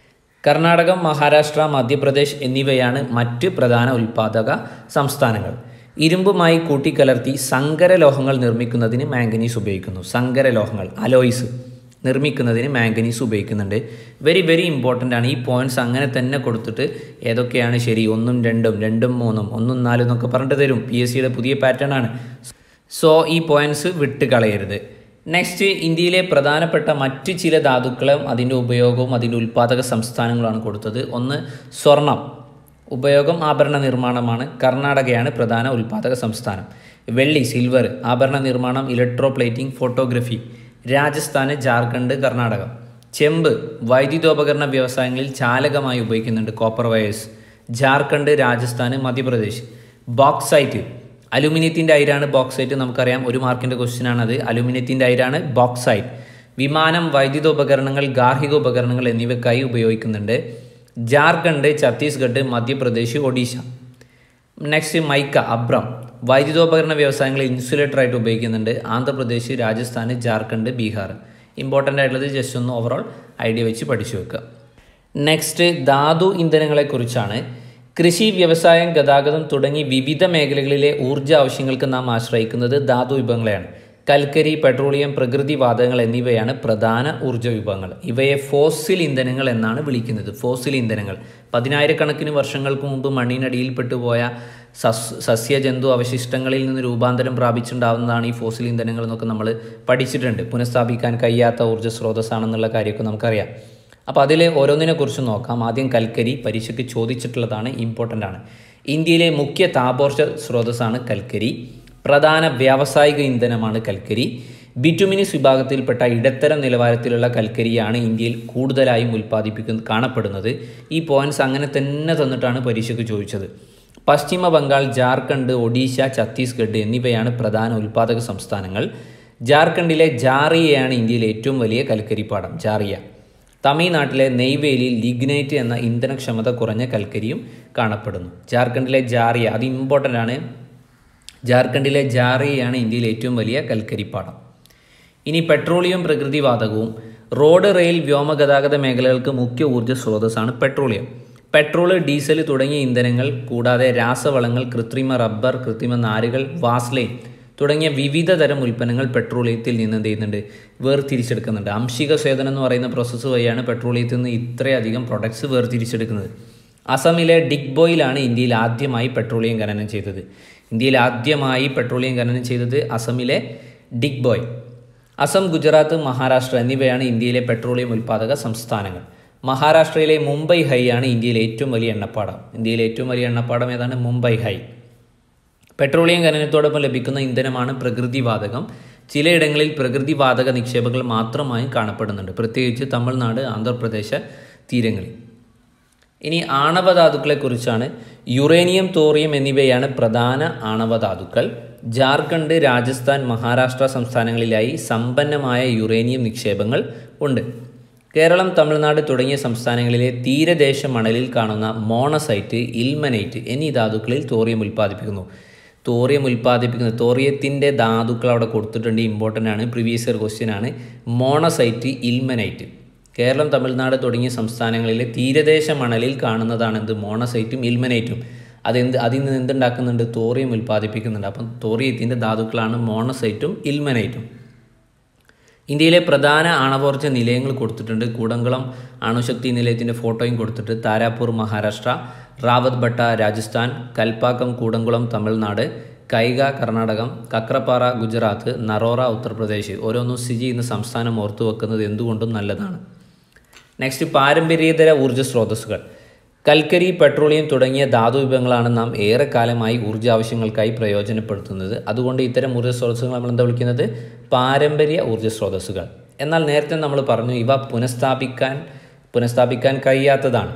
കർണാടകം മഹാരാഷ്ട്ര മധ്യപ്രദേശ് എന്നിവയാണ് മറ്റ് പ്രധാന ഉൽപ്പാദക സംസ്ഥാനങ്ങൾ ഇരുമ്പുമായി കൂട്ടിക്കലർത്തി സങ്കരലോഹങ്ങൾ നിർമ്മിക്കുന്നതിന് മാംഗനീസ് ഉപയോഗിക്കുന്നു സങ്കരലോഹങ്ങൾ അലോയ്സ് നിർമ്മിക്കുന്നതിന് മാംഗനീസ് ഉപയോഗിക്കുന്നുണ്ട് വെരി വെരി ഇമ്പോർട്ടൻ്റ് ആണ് ഈ പോയിന്റ്സ് അങ്ങനെ തന്നെ കൊടുത്തിട്ട് ഏതൊക്കെയാണ് ശരി ഒന്നും രണ്ടും രണ്ടും മൂന്നും ഒന്നും നാലും എന്നൊക്കെ പറഞ്ഞിട്ട് തരും പി എസ് സിയുടെ പുതിയ പാറ്റേൺ ആണ് സോ ഈ പോയിന്റ്സ് വിട്ട് കളയരുത് നെക്സ്റ്റ് ഇന്ത്യയിലെ പ്രധാനപ്പെട്ട മറ്റ് ചില ധാതുക്കളും അതിൻ്റെ ഉപയോഗവും അതിൻ്റെ ഉൽപ്പാദക സംസ്ഥാനങ്ങളുമാണ് കൊടുത്തത് ഒന്ന് സ്വർണം ഉപയോഗം ആഭരണ നിർമ്മാണമാണ് കർണാടകയാണ് പ്രധാന ഉൽപ്പാദക സംസ്ഥാനം വെള്ളി സിൽവർ ആഭരണ നിർമ്മാണം ഇലക്ട്രോ പ്ലേറ്റിംഗ് ഫോട്ടോഗ്രഫി രാജസ്ഥാന് ജാർഖണ്ഡ് കർണാടകം ചെമ്പ് വൈദ്യുതോപകരണ വ്യവസായങ്ങളിൽ ചാലകമായി ഉപയോഗിക്കുന്നുണ്ട് കോപ്പർ വയേഴ്സ് ജാർഖണ്ഡ് രാജസ്ഥാന് മധ്യപ്രദേശ് ബോക്സൈറ്റ് അലുമിനിയത്തിൻ്റെ അയിരാണ് ബോക്സൈറ്റ് നമുക്കറിയാം ഒരു മാർക്കിൻ്റെ ക്വസ്റ്റ്യൻ ആണത് അലുമിനിയത്തിൻ്റെ അയിരാണ് ബോക്സൈറ്റ് വിമാനം വൈദ്യുത ഉപകരണങ്ങൾ ഗാർഹിക ഉപകരണങ്ങൾ എന്നിവയ്ക്കായി ഉപയോഗിക്കുന്നുണ്ട് ജാർഖണ്ഡ് ഛത്തീസ്ഗഡ് മധ്യപ്രദേശ് ഒഡീഷ നെക്സ്റ്റ് മൈക്ക അബ്രം വൈദ്യുതോപകരണ വ്യവസായങ്ങളിൽ ഇൻസുലേറ്റർ ആയിട്ട് ഉപയോഗിക്കുന്നുണ്ട് ആന്ധ്രാപ്രദേശ് രാജസ്ഥാൻ ജാർഖണ്ഡ് ബീഹാർ ഇമ്പോർട്ടൻ്റ് ആയിട്ടുള്ളത് ജസ്റ്റ് ഒന്ന് ഓവറോൾ ഐഡിയ വെച്ച് പഠിച്ചു വെക്കുക നെക്സ്റ്റ് ധാതു ഇന്ധനങ്ങളെക്കുറിച്ചാണ് കൃഷി വ്യവസായം ഗതാഗതം തുടങ്ങി വിവിധ മേഖലകളിലെ ഊർജ്ജ ആവശ്യങ്ങൾക്ക് നാം ആശ്രയിക്കുന്നത് ധാതു വിഭവങ്ങളെയാണ് കൽക്കരി പെട്രോളിയം പ്രകൃതി വാതകങ്ങൾ എന്നിവയാണ് പ്രധാന ഊർജ്ജ വിഭവങ്ങൾ ഇവയെ ഫോസിൽ ഇന്ധനങ്ങൾ എന്നാണ് വിളിക്കുന്നത് ഫോസിൽ ഇന്ധനങ്ങൾ പതിനായിരക്കണക്കിന് വർഷങ്ങൾക്ക് മുമ്പ് മണ്ണിനടിയിൽപ്പെട്ടു പോയ സസ് സസ്യജന്തു അവശിഷ്ടങ്ങളിൽ നിന്ന് രൂപാന്തരം പ്രാപിച്ചുണ്ടാവുന്നതാണ് ഈ ഫോസിൽ ഇന്ധനങ്ങൾ എന്നൊക്കെ നമ്മൾ പഠിച്ചിട്ടുണ്ട് പുനഃസ്ഥാപിക്കാൻ കഴിയാത്ത ഊർജ്ജ സ്രോതസ്സാണെന്നുള്ള കാര്യമൊക്കെ നമുക്കറിയാം അപ്പോൾ അതിൽ ഓരോന്നിനെ കുറിച്ച് നോക്കാം ആദ്യം കൽക്കരി പരീക്ഷയ്ക്ക് ചോദിച്ചിട്ടുള്ളതാണ് ഇമ്പോർട്ടൻ്റ് ആണ് ഇന്ത്യയിലെ മുഖ്യ താപോർജ്ജ സ്രോതസ്സാണ് കൽക്കരി പ്രധാന വ്യാവസായിക ഇന്ധനമാണ് കൽക്കരി ബിറ്റുമിനിസ് വിഭാഗത്തിൽപ്പെട്ട ഇടത്തരം നിലവാരത്തിലുള്ള കൽക്കരിയാണ് ഇന്ത്യയിൽ കൂടുതലായും ഉൽപ്പാദിപ്പിക്കുന്ന കാണപ്പെടുന്നത് ഈ പോയിന്റ്സ് അങ്ങനെ തന്നെ തന്നിട്ടാണ് പരീക്ഷയ്ക്ക് ചോദിച്ചത് പശ്ചിമ ബംഗാൾ ജാർഖണ്ഡ് ഒഡീഷ ഛത്തീസ്ഗഡ് എന്നിവയാണ് പ്രധാന ഉൽപ്പാദക സംസ്ഥാനങ്ങൾ ജാർഖണ്ഡിലെ ജാറിയയാണ് ഇന്ത്യയിലെ ഏറ്റവും വലിയ കൽക്കരിപ്പാടം ജാറിയ തമിഴ്നാട്ടിലെ നെയ്വേലിയിൽ ലിഗ്നൈറ്റ് എന്ന ഇന്ധനക്ഷമത കുറഞ്ഞ കൽക്കരിയും കാണപ്പെടുന്നു ജാർഖണ്ഡിലെ ജാറിയ അത് ഇമ്പോർട്ടൻ്റ് ആണ് ജാർഖണ്ഡിലെ ജാറിയയാണ് ഇന്ത്യയിലെ ഏറ്റവും വലിയ കൽക്കരിപ്പാടം ഇനി പെട്രോളിയം പ്രകൃതിവാതകവും റോഡ് റെയിൽ വ്യോമഗതാഗത മേഖലകൾക്ക് മുഖ്യ ഊർജ്ജ സ്രോതസ്സാണ് പെട്രോളിയം പെട്രോൾ ഡീസൽ തുടങ്ങിയ ഇന്ധനങ്ങൾ കൂടാതെ രാസവളങ്ങൾ കൃത്രിമ റബ്ബർ കൃത്രിമ നാരുകൾ വാസ്ലൈൻ തുടങ്ങിയ വിവിധ തരം ഉൽപ്പന്നങ്ങൾ പെട്രോളിയത്തിൽ നിന്ന് എന്ത് ചെയ്യുന്നുണ്ട് വേർതിരിച്ചെടുക്കുന്നുണ്ട് അംശിക സ്വേദനം എന്ന് പറയുന്ന പ്രോസസ്സ് വഴിയാണ് പെട്രോളിയത്തിൽ നിന്ന് ഇത്രയധികം പ്രൊഡക്ട്സ് വേർതിരിച്ചെടുക്കുന്നത് അസമിലെ ഡിഗ്ബോയിലാണ് ഇന്ത്യയിൽ ആദ്യമായി പെട്രോളിയം ഖനനം ചെയ്തത് ഇന്ത്യയിൽ ആദ്യമായി പെട്രോളിയം ഖനനം ചെയ്തത് അസമിലെ ഡിഗ്ബോയ് അസം ഗുജറാത്ത് മഹാരാഷ്ട്ര എന്നിവയാണ് ഇന്ത്യയിലെ പെട്രോളിയം ഉൽപ്പാദക സംസ്ഥാനങ്ങൾ മഹാരാഷ്ട്രയിലെ മുംബൈ ഹൈ ആണ് ഇന്ത്യയിലെ ഏറ്റവും വലിയ എണ്ണപ്പാടം ഇന്ത്യയിലെ ഏറ്റവും വലിയ എണ്ണപ്പാടം ഏതാണ് മുംബൈ ഹൈ പെട്രോളിയം ഖനനത്തോടൊപ്പം ലഭിക്കുന്ന ഇന്ധനമാണ് പ്രകൃതിവാതകം ചിലയിടങ്ങളിൽ പ്രകൃതിവാതക നിക്ഷേപങ്ങൾ മാത്രമായും കാണപ്പെടുന്നുണ്ട് പ്രത്യേകിച്ച് തമിഴ്നാട് ആന്ധ്രാപ്രദേശ് തീരങ്ങളിൽ ഇനി ആണവധാതുക്കളെക്കുറിച്ചാണ് യുറേനിയം തോറിയം എന്നിവയാണ് പ്രധാന ആണവധാതുക്കൾ ജാർഖണ്ഡ് രാജസ്ഥാൻ മഹാരാഷ്ട്ര സംസ്ഥാനങ്ങളിലായി സമ്പന്നമായ യുറേനിയം നിക്ഷേപങ്ങൾ ഉണ്ട് കേരളം തമിഴ്നാട് തുടങ്ങിയ സംസ്ഥാനങ്ങളിലെ തീരദേശ മണലിൽ കാണുന്ന മോണസൈറ്റ് ഇൽമനൈറ്റ് എന്നീ ധാതുക്കളിൽ തോറിയം ഉൽപ്പാദിപ്പിക്കുന്നു തോറിയം ഉൽപ്പാദിപ്പിക്കുന്നത് തോറിയത്തിൻ്റെ ധാതുക്കൾ അവിടെ കൊടുത്തിട്ടുണ്ട് ഇമ്പോർട്ടൻ്റ് ആണ് പ്രീവിയസ് ഇയർ ക്വസ്റ്റ്യൻ ആണ് മോണസൈറ്റ് ഇൽമനൈറ്റ് കേരളം തമിഴ്നാട് തുടങ്ങിയ സംസ്ഥാനങ്ങളിലെ തീരദേശ മണലിൽ കാണുന്നതാണ് എന്ത് മോണസൈറ്റും ഇൽമനൈറ്റും അതെന്ത് അതിൽ നിന്ന് എന്തുണ്ടാക്കുന്നുണ്ട് തോറിയം ഉൽപ്പാദിപ്പിക്കുന്നുണ്ട് അപ്പം തോറിയത്തിൻ്റെ ധാതുക്കളാണ് മോണസൈറ്റും ഇൽമനൈറ്റും ഇന്ത്യയിലെ പ്രധാന ആണവോർജ്ജ നിലയങ്ങൾ കൊടുത്തിട്ടുണ്ട് കൂടംകുളം അണുശക്തി നിലയത്തിൻ്റെ ഫോട്ടോയും കൊടുത്തിട്ട് താരാപൂർ മഹാരാഷ്ട്ര റാവത് ഭട്ട രാജസ്ഥാൻ കൽപ്പാക്കം കൂടംകുളം തമിഴ്നാട് കൈഗ കർണാടകം കക്രപ്പാറ ഗുജറാത്ത് നറോറ ഉത്തർപ്രദേശ് ഓരോന്നും സ്ഥിതി ചെയ്യുന്ന സംസ്ഥാനം ഓർത്തു വെക്കുന്നത് എന്തുകൊണ്ടും നല്ലതാണ് നെക്സ്റ്റ് പാരമ്പര്യേതര ഊർജ്ജ സ്രോതസ്സുകൾ കൽക്കരി പെട്രോളിയം തുടങ്ങിയ ധാതു വിഭവങ്ങളാണ് നാം ഏറെക്കാലമായി ഊർജ്ജ ആവശ്യങ്ങൾക്കായി പ്രയോജനപ്പെടുത്തുന്നത് അതുകൊണ്ട് ഇത്തരം ഊർജ്ജ സ്രോതസ്സുകൾ നമ്മൾ എന്താ വിളിക്കുന്നത് പാരമ്പര്യ ഊർജ്ജ സ്രോതസ്സുകൾ എന്നാൽ നേരത്തെ നമ്മൾ പറഞ്ഞു ഇവ പുനഃസ്ഥാപിക്കാൻ പുനഃസ്ഥാപിക്കാൻ കഴിയാത്തതാണ്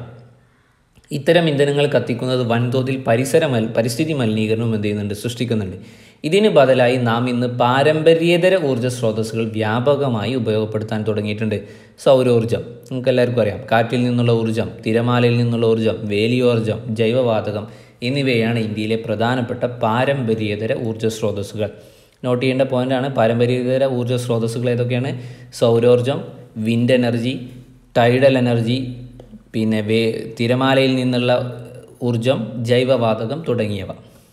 ഇത്തരം ഇന്ധനങ്ങൾ കത്തിക്കുന്നത് വൻതോതിൽ പരിസര മൽ പരിസ്ഥിതി മലിനീകരണം എന്ത് ചെയ്യുന്നുണ്ട് സൃഷ്ടിക്കുന്നുണ്ട് ഇതിന് ബദലായി നാം ഇന്ന് പാരമ്പര്യേതര ഊർജ്ജ സ്രോതസ്സുകൾ വ്യാപകമായി ഉപയോഗപ്പെടുത്താൻ തുടങ്ങിയിട്ടുണ്ട് സൗരോർജ്ജം നമുക്ക് എല്ലാവർക്കും അറിയാം കാറ്റിൽ നിന്നുള്ള ഊർജ്ജം തിരമാലയിൽ നിന്നുള്ള ഊർജ്ജം വേലിയോർജ്ജം ജൈവവാതകം എന്നിവയാണ് ഇന്ത്യയിലെ പ്രധാനപ്പെട്ട പാരമ്പര്യേതര ഊർജ്ജ സ്രോതസ്സുകൾ നോട്ട് ചെയ്യേണ്ട പോയിന്റാണ് പാരമ്പര്യേതര ഊർജ്ജ സ്രോതസ്സുകൾ ഏതൊക്കെയാണ് സൗരോർജ്ജം വിൻഡ് എനർജി ടൈഡൽ എനർജി പിന്നെ വേ തിരമാലയിൽ നിന്നുള്ള ഊർജം ജൈവവാതകം തുടങ്ങിയവ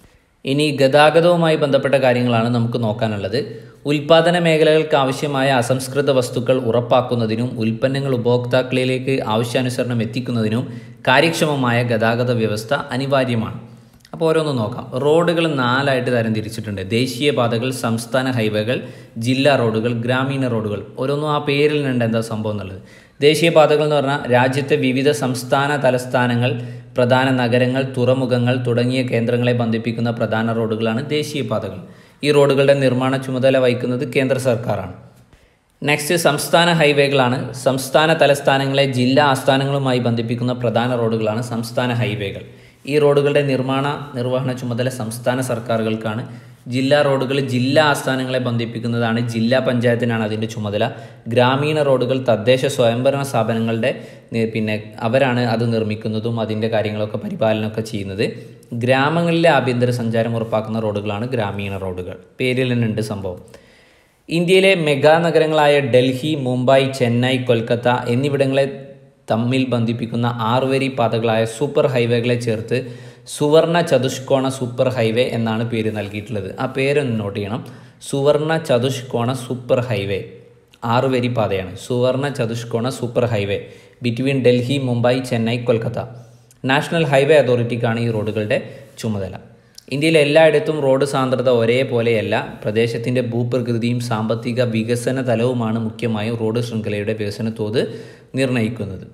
ഇനി ഗതാഗതവുമായി ബന്ധപ്പെട്ട കാര്യങ്ങളാണ് നമുക്ക് നോക്കാനുള്ളത് ഉൽപാദന മേഖലകൾക്ക് ആവശ്യമായ അസംസ്കൃത വസ്തുക്കൾ ഉറപ്പാക്കുന്നതിനും ഉൽപ്പന്നങ്ങൾ ഉപഭോക്താക്കളിലേക്ക് ആവശ്യാനുസരണം എത്തിക്കുന്നതിനും കാര്യക്ഷമമായ ഗതാഗത വ്യവസ്ഥ അനിവാര്യമാണ് അപ്പോൾ ഓരോന്ന് നോക്കാം റോഡുകൾ നാലായിട്ട് തരംതിരിച്ചിട്ടുണ്ട് ദേശീയപാതകൾ സംസ്ഥാന ഹൈവേകൾ ജില്ലാ റോഡുകൾ ഗ്രാമീണ റോഡുകൾ ഓരോന്നും ആ പേരിൽ ഉണ്ട് എന്താ സംഭവം എന്നുള്ളത് ദേശീയപാതകൾ എന്ന് പറഞ്ഞാൽ രാജ്യത്തെ വിവിധ സംസ്ഥാന തലസ്ഥാനങ്ങൾ പ്രധാന നഗരങ്ങൾ തുറമുഖങ്ങൾ തുടങ്ങിയ കേന്ദ്രങ്ങളെ ബന്ധിപ്പിക്കുന്ന പ്രധാന റോഡുകളാണ് ദേശീയപാതകൾ ഈ റോഡുകളുടെ നിർമ്മാണ ചുമതല വഹിക്കുന്നത് കേന്ദ്ര സർക്കാരാണ് നെക്സ്റ്റ് സംസ്ഥാന ഹൈവേകളാണ് സംസ്ഥാന തലസ്ഥാനങ്ങളെ ജില്ലാ ആസ്ഥാനങ്ങളുമായി ബന്ധിപ്പിക്കുന്ന പ്രധാന റോഡുകളാണ് സംസ്ഥാന ഹൈവേകൾ ഈ റോഡുകളുടെ നിർമ്മാണ നിർവഹണ ചുമതല സംസ്ഥാന സർക്കാരുകൾക്കാണ് ജില്ലാ റോഡുകൾ ജില്ലാ ആസ്ഥാനങ്ങളെ ബന്ധിപ്പിക്കുന്നതാണ് ജില്ലാ പഞ്ചായത്തിനാണ് അതിൻ്റെ ചുമതല ഗ്രാമീണ റോഡുകൾ തദ്ദേശ സ്വയംഭരണ സ്ഥാപനങ്ങളുടെ നി- പിന്നെ അവരാണ് അത് നിർമ്മിക്കുന്നതും അതിൻ്റെ കാര്യങ്ങളൊക്കെ പരിപാലനമൊക്കെ ചെയ്യുന്നത് ഗ്രാമങ്ങളിലെ ആഭ്യന്തര സഞ്ചാരം ഉറപ്പാക്കുന്ന റോഡുകളാണ് ഗ്രാമീണ റോഡുകൾ പേരിൽ തന്നെ ഉണ്ട് സംഭവം ഇന്ത്യയിലെ മെഗാ നഗരങ്ങളായ ഡൽഹി മുംബൈ ചെന്നൈ കൊൽക്കത്ത എന്നിവിടങ്ങളെ തമ്മിൽ ബന്ധിപ്പിക്കുന്ന ആറുവരി പാതകളായ സൂപ്പർ ഹൈവേകളെ ചേർത്ത് സുവർണ ചതുഷ്കോണ സൂപ്പർ ഹൈവേ എന്നാണ് പേര് നൽകിയിട്ടുള്ളത് ആ പേരൊന്ന് നോട്ട് ചെയ്യണം സുവർണ ചതുഷ്കോണ സൂപ്പർ ഹൈവേ ആറുവരി പാതയാണ് സുവർണ ചതുഷ്കോണ super highway between Delhi Mumbai Chennai Kolkata national highway അതോറിറ്റിക്കാണ് ഈ റോഡുകളുടെ ചുമതല ഇന്ത്യയിൽ എല്ലായിടത്തും റോഡ് സാന്ദ്രത ഒരേപോലെയല്ല പ്രദേശത്തിൻ്റെ ഭൂപ്രകൃതിയും സാമ്പത്തിക വികസന തലവുമാണ് മുഖ്യമായും റോഡ് ശൃംഖലയുടെ വികസന തോത് നിർണ്ണയിക്കുന്നത്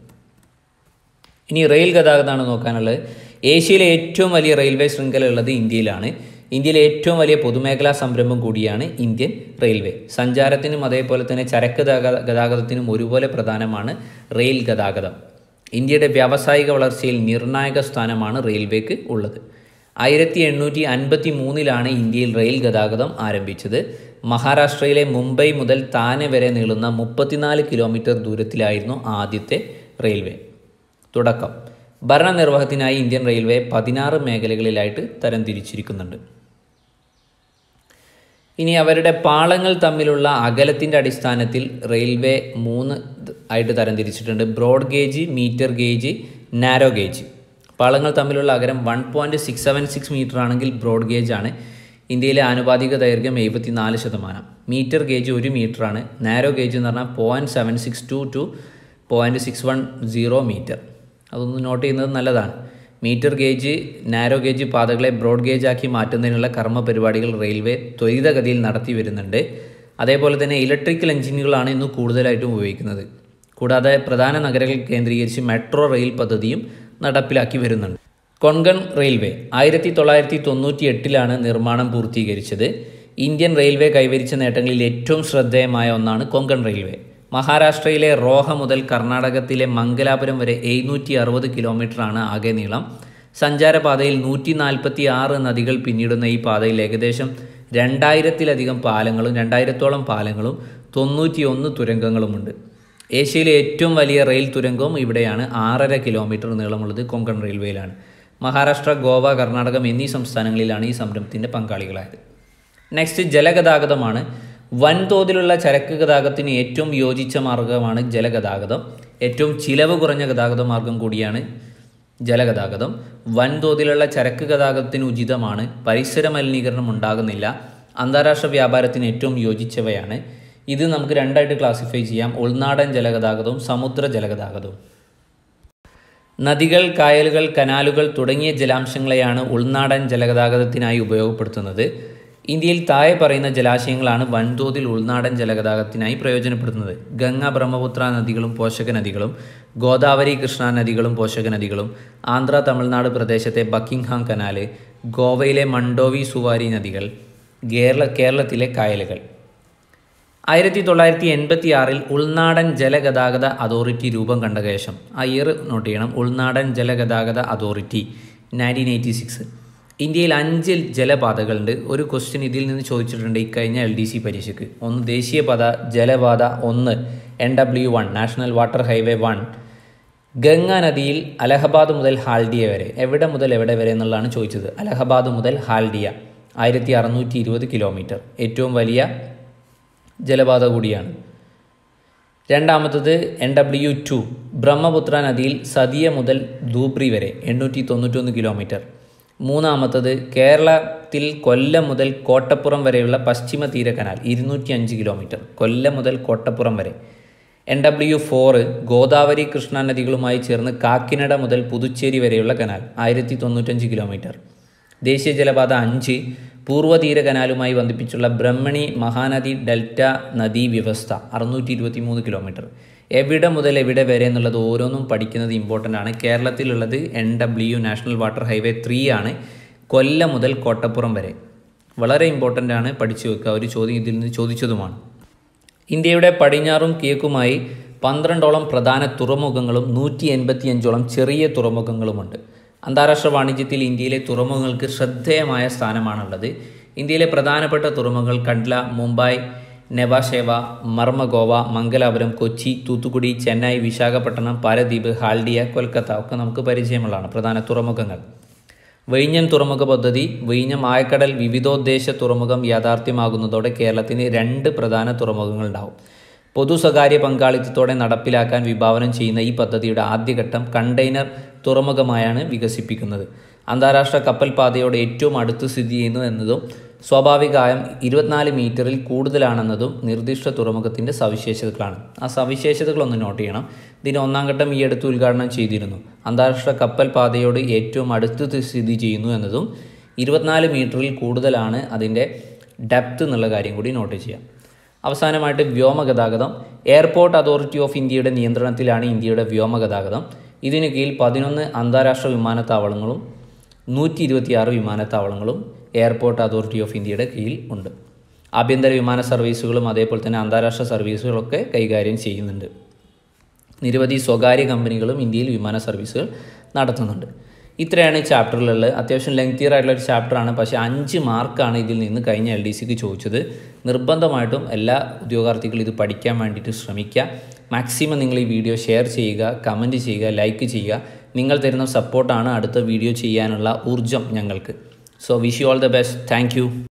ഇനി റെയിൽ ഗതാഗതമാണ് നോക്കാനുള്ളത് ഏഷ്യയിലെ ഏറ്റവും വലിയ റെയിൽവേ ശൃംഖല ഉള്ളത് ഇന്ത്യയിലാണ് ഇന്ത്യയിലെ ഏറ്റവും വലിയ പൊതുമേഖലാ സംരംഭം കൂടിയാണ് ഇന്ത്യൻ റെയിൽവേ സഞ്ചാരത്തിനും അതേപോലെ തന്നെ ചരക്ക് ഗതാഗത- ഗതാഗതത്തിനും ഒരുപോലെ പ്രധാനമാണ് റെയിൽ ഗതാഗതം ഇന്ത്യയുടെ വ്യാവസായിക വളർച്ചയിൽ നിർണായക സ്ഥാനമാണ് റെയിൽവേക്ക് ഉള്ളത് ആയിരത്തി എണ്ണൂറ്റി അൻപത്തി മൂന്നിലാണ് ഇന്ത്യയിൽ റെയിൽ ഗതാഗതം ആരംഭിച്ചത് മഹാരാഷ്ട്രയിലെ മുംബൈ മുതൽ താനെ വരെ നീളുന്ന മുപ്പത്തിനാല് കിലോമീറ്റർ ദൂരത്തിലായിരുന്നു ആദ്യത്തെ റെയിൽവേ തുടക്കം ഭരണനിർവഹണത്തിനായി ഇന്ത്യൻ റെയിൽവേ പതിനാറ് മേഖലകളിലായിട്ട് തരംതിരിച്ചിരിക്കുന്നുണ്ട് ഇനി അവരുടെ പാളങ്ങൾ തമ്മിലുള്ള അകലത്തിൻ്റെ അടിസ്ഥാനത്തിൽ റെയിൽവേ മൂന്ന് ത് ആയിട്ട് തരംതിരിച്ചിട്ടുണ്ട് broad gauge metre gauge narrow gauge പാളങ്ങൾ തമ്മിലുള്ള അകലം one point six seven six metre ആണെങ്കിൽ ബ്രോഡ് ഗേജ് ആണ് ഇന്ത്യയിലെ ആനുപാതിക ദൈർഘ്യം എഴുപത്തി നാല് ശതമാനം മീറ്റർ ഗേജ് ഒരു മീറ്ററാണ് നാരോ ഗേജ് എന്ന് പറഞ്ഞാൽ point seven six two two point six one zero metre അതൊന്ന് നോട്ട് ചെയ്യുന്നത് നല്ലതാണ് മീറ്റർ ഗേജ് നാരോ ഗേജ് പാതകളെ ബ്രോഡ് ഗേജ് ആക്കി മാറ്റുന്നതിനുള്ള കർമ്മ പരിപാടികൾ റെയിൽവേ ത്വരിതഗതിയിൽ നടത്തി വരുന്നുണ്ട് അതേപോലെ തന്നെ ഇലക്ട്രിക്കൽ എഞ്ചിനുകളാണ് ഇന്ന് കൂടുതലായിട്ടും ഉപയോഗിക്കുന്നത് കൂടാതെ പ്രധാന നഗരങ്ങൾ കേന്ദ്രീകരിച്ച് മെട്രോ റെയിൽ പദ്ധതിയും നടപ്പിലാക്കി വരുന്നുണ്ട് കൊങ്കൺ റെയിൽവേ ആയിരത്തി തൊള്ളായിരത്തി തൊണ്ണൂറ്റി എട്ടിലാണ് നിർമ്മാണം പൂർത്തീകരിച്ചത് ഇന്ത്യൻ റെയിൽവേ കൈവരിച്ച നേട്ടങ്ങളിൽ ഏറ്റവും ശ്രദ്ധേയമായ ഒന്നാണ് കൊങ്കൺ റെയിൽവേ മഹാരാഷ്ട്രയിലെ റോഹ മുതൽ കർണാടകത്തിലെ മംഗലാപുരം വരെ എഴുന്നൂറ്റി അറുപത് കിലോമീറ്ററാണ് ആകെ നീളം സഞ്ചാരപാതയിൽ നൂറ്റി നാൽപ്പത്തി ആറ് നദികൾ പിന്നിടുന്ന ഈ പാതയിൽ ഏകദേശം രണ്ടായിരത്തിലധികം പാലങ്ങളും രണ്ടായിരത്തോളം പാലങ്ങളും തൊണ്ണൂറ്റി ഒന്ന് തുരങ്കങ്ങളുമുണ്ട് ഏഷ്യയിലെ ഏറ്റവും വലിയ റെയിൽ തുരങ്കവും ഇവിടെയാണ് ആറര കിലോമീറ്റർ നീളമുള്ളത് കൊങ്കൺ റെയിൽവേയിലാണ് മഹാരാഷ്ട്ര ഗോവ കർണാടകം എന്നീ സംസ്ഥാനങ്ങളിലാണ് ഈ സംരംഭത്തിൻ്റെ പങ്കാളികളായത് നെക്സ്റ്റ് ജലഗതാഗതമാണ് വൻതോതിലുള്ള ചരക്ക് ഗതാഗതത്തിന് ഏറ്റവും യോജിച്ച മാർഗമാണ് ജലഗതാഗതം ഏറ്റവും ചിലവ് കുറഞ്ഞ ഗതാഗത മാർഗം കൂടിയാണ് ജലഗതാഗതം വൻതോതിലുള്ള ചരക്ക് ഗതാഗതത്തിന് ഉചിതമാണ് പരിസര മലിനീകരണം ഉണ്ടാകുന്നില്ല അന്താരാഷ്ട്ര വ്യാപാരത്തിന് ഏറ്റവും യോജിച്ചവയാണ് ഇത് നമുക്ക് രണ്ടായിട്ട് ക്ലാസിഫൈ ചെയ്യാം ഉൾനാടൻ ജലഗതാഗതവും സമുദ്ര ജലഗതാഗതവും നദികൾ കായലുകൾ കനാലുകൾ തുടങ്ങിയ ജലാംശങ്ങളെയാണ് ഉൾനാടൻ ജലഗതാഗതത്തിനായി ഉപയോഗപ്പെടുത്തുന്നത് ഇന്ത്യയിൽ താഴെ പറയുന്ന ജലാശയങ്ങളാണ് വൻതോതിൽ ഉൾനാടൻ ജലഗതാഗതത്തിനായി പ്രയോജനപ്പെടുത്തുന്നത് ഗംഗ ബ്രഹ്മപുത്ര നദികളും പോഷക നദികളും ഗോദാവരി കൃഷ്ണ നദികളും പോഷക നദികളും ആന്ധ്ര തമിഴ്നാട് പ്രദേശത്തെ ബക്കിംഗ്ഹാം കനാല് ഗോവയിലെ മണ്ടോവി സുവാരി നദികൾ കേരള കേരളത്തിലെ കായലുകൾ ആയിരത്തി തൊള്ളായിരത്തി എൺപത്തി ആറിൽ ഉൾനാടൻ ജലഗതാഗത അതോറിറ്റി രൂപം കണ്ട ശേഷം ആ ഇയർ നോട്ട് ചെയ്യണം ഉൾനാടൻ ജലഗതാഗത അതോറിറ്റി നയൻറ്റീൻ എയ്റ്റി സിക്സ് ഇന്ത്യയിൽ അഞ്ച് ജലപാതകളുണ്ട് ഒരു ക്വസ്റ്റ്യൻ ഇതിൽ നിന്ന് ചോദിച്ചിട്ടുണ്ട് ഇക്കഴിഞ്ഞ എൽ ഡി സി പരീക്ഷയ്ക്ക് ഒന്ന് ദേശീയപാത ജലപാത ഒന്ന് N W one national water highway one Ganga നദിയിൽ അലഹബാദ് മുതൽ ഹാൽഡിയ വരെ എവിടെ മുതൽ എവിടെ വരെ എന്നുള്ളതാണ് ചോദിച്ചത് അലഹബാദ് മുതൽ ഹാൽഡിയ ആയിരത്തി അറുന്നൂറ്റി ഇരുപത് കിലോമീറ്റർ ഏറ്റവും വലിയ ജലപാത കൂടിയാണ് രണ്ടാമത്തത് എൻ ഡബ്ല്യു ടു ബ്രഹ്മപുത്ര നദിയിൽ സതിയ മുതൽ ധൂബ്രി വരെ എണ്ണൂറ്റി തൊണ്ണൂറ്റൊന്ന് കിലോമീറ്റർ മൂന്നാമത്തത് കേരളത്തിൽ കൊല്ലം മുതൽ കോട്ടപ്പുറം വരെയുള്ള പശ്ചിമ തീര കനാൽ ഇരുന്നൂറ്റി അഞ്ച് കിലോമീറ്റർ കൊല്ലം മുതൽ കോട്ടപ്പുറം വരെ N W four Godavari Krishna നദികളുമായി ചേർന്ന് കാക്കിനഡ മുതൽ പുതുച്ചേരി വരെയുള്ള കനാൽ ആയിരത്തി തൊണ്ണൂറ്റഞ്ച് കിലോമീറ്റർ ദേശീയ ജലപാത അഞ്ച് പൂർവ്വതീര കനാലുമായി ബന്ധിപ്പിച്ചുള്ള ബ്രഹ്മണി മഹാനദി ഡെൽറ്റ നദീ വ്യവസ്ഥ അറുന്നൂറ്റി ഇരുപത്തി മൂന്ന് കിലോമീറ്റർ എവിടെ മുതൽ എവിടെ വരെ എന്നുള്ളത് ഓരോന്നും പഠിക്കുന്നത് ഇമ്പോർട്ടൻ്റ് ആണ് കേരളത്തിലുള്ളത് N W national water highway three ആണ് കൊല്ലം മുതൽ കോട്ടപ്പുറം വരെ വളരെ ഇമ്പോർട്ടൻ്റ് ആണ് പഠിച്ചു വെക്കുക ഒരു ചോദ്യം ഇതിൽ നിന്ന് ചോദിച്ചതുമാണ് ഇന്ത്യയുടെ പടിഞ്ഞാറും കിഴക്കുമായി പന്ത്രണ്ടോളം പ്രധാന തുറമുഖങ്ങളും നൂറ്റി എൺപത്തിയഞ്ചോളം ചെറിയ തുറമുഖങ്ങളുമുണ്ട് അന്താരാഷ്ട്ര വാണിജ്യത്തിൽ ഇന്ത്യയിലെ തുറമുഖങ്ങൾക്ക് ശ്രദ്ധേയമായ സ്ഥാനമാണുള്ളത് ഇന്ത്യയിലെ പ്രധാനപ്പെട്ട തുറമുഖങ്ങൾ കണ്ട്ല മുംബൈ നെവാഷേവ മർമഗോവ മംഗലാപുരം കൊച്ചി തൂത്തുക്കുടി ചെന്നൈ വിശാഖപട്ടണം പാരദ്വീപ് ഹാൽഡിയ കൊൽക്കത്ത ഒക്കെ നമുക്ക് പരിചയമുള്ളതാണ് പ്രധാന തുറമുഖങ്ങൾ വിഴിഞ്ഞം തുറമുഖ പദ്ധതി വിഴിഞ്ഞം ആയക്കടൽ വിവിധോദ്ദേശ തുറമുഖം യാഥാർത്ഥ്യമാകുന്നതോടെ കേരളത്തിന് രണ്ട് പ്രധാന തുറമുഖങ്ങളുണ്ടാവും പൊതു സ്വകാര്യ പങ്കാളിത്തത്തോടെ നടപ്പിലാക്കാൻ വിഭാവനം ചെയ്യുന്ന ഈ പദ്ധതിയുടെ ആദ്യഘട്ടം കണ്ടെയ്നർ തുറമുഖമായാണ് വികസിപ്പിക്കുന്നത് അന്താരാഷ്ട്ര കപ്പൽ പാതയോട് ഏറ്റവും അടുത്ത് സ്ഥിതി ചെയ്യുന്നു എന്നതും സ്വാഭാവികമായും ഇരുപത്തിനാല് മീറ്ററിൽ കൂടുതലാണെന്നതും നിർദ്ദിഷ്ട തുറമുഖത്തിൻ്റെ സവിശേഷതകളാണ് ആ സവിശേഷതകളൊന്ന് നോട്ട് ചെയ്യണം ഇതിന് ഒന്നാം ഘട്ടം ഈ അടുത്ത് ഉദ്ഘാടനം ചെയ്തിരുന്നു അന്താരാഷ്ട്ര കപ്പൽ പാതയോട് ഏറ്റവും അടുത്ത് സ്ഥിതി ചെയ്യുന്നു എന്നതും ഇരുപത്തിനാല് മീറ്ററിൽ കൂടുതലാണ് അതിൻ്റെ ഡെപ്ത് എന്നുള്ള കാര്യം കൂടി നോട്ട് ചെയ്യാം അവസാനമായിട്ട് വ്യോമഗതാഗതം എയർപോർട്ട് അതോറിറ്റി ഓഫ് ഇന്ത്യയുടെ നിയന്ത്രണത്തിലാണ് ഇന്ത്യയുടെ വ്യോമഗതാഗതം ഇതിന് കീഴിൽ പതിനൊന്ന് അന്താരാഷ്ട്ര വിമാനത്താവളങ്ങളും നൂറ്റി ഇരുപത്തിയാറ് വിമാനത്താവളങ്ങളും എയർപോർട്ട് അതോറിറ്റി ഓഫ് ഇന്ത്യയുടെ കീഴിൽ ഉണ്ട് ആഭ്യന്തര വിമാന സർവീസുകളും അതേപോലെ തന്നെ അന്താരാഷ്ട്ര സർവീസുകളൊക്കെ കൈകാര്യം ചെയ്യുന്നുണ്ട് നിരവധി സ്വകാര്യ കമ്പനികളും ഇന്ത്യയിൽ വിമാന സർവീസുകൾ നടത്തുന്നുണ്ട് ഇത്രയാണ് ഈ ചാപ്റ്ററിലുള്ളത് അത്യാവശ്യം ലെങ്തിയർ ആയിട്ടുള്ള ഒരു ചാപ്റ്ററാണ് പക്ഷേ അഞ്ച് മാർക്കാണ് ഇതിൽ നിന്ന് കഴിഞ്ഞ എൽ ഡി സിക്ക് ചോദിച്ചത് നിർബന്ധമായിട്ടും എല്ലാ ഉദ്യോഗാർത്ഥികളും ഇത് പഠിക്കാൻ വേണ്ടിയിട്ട് ശ്രമിക്കുക മാക്സിമം നിങ്ങൾ ഈ വീഡിയോ ഷെയർ ചെയ്യുക കമൻറ്റ് ചെയ്യുക ലൈക്ക് ചെയ്യുക നിങ്ങൾ തരുന്ന സപ്പോർട്ടാണ് അടുത്ത വീഡിയോ ചെയ്യാനുള്ള ഊർജം ഞങ്ങൾക്ക് so wish you all the best thank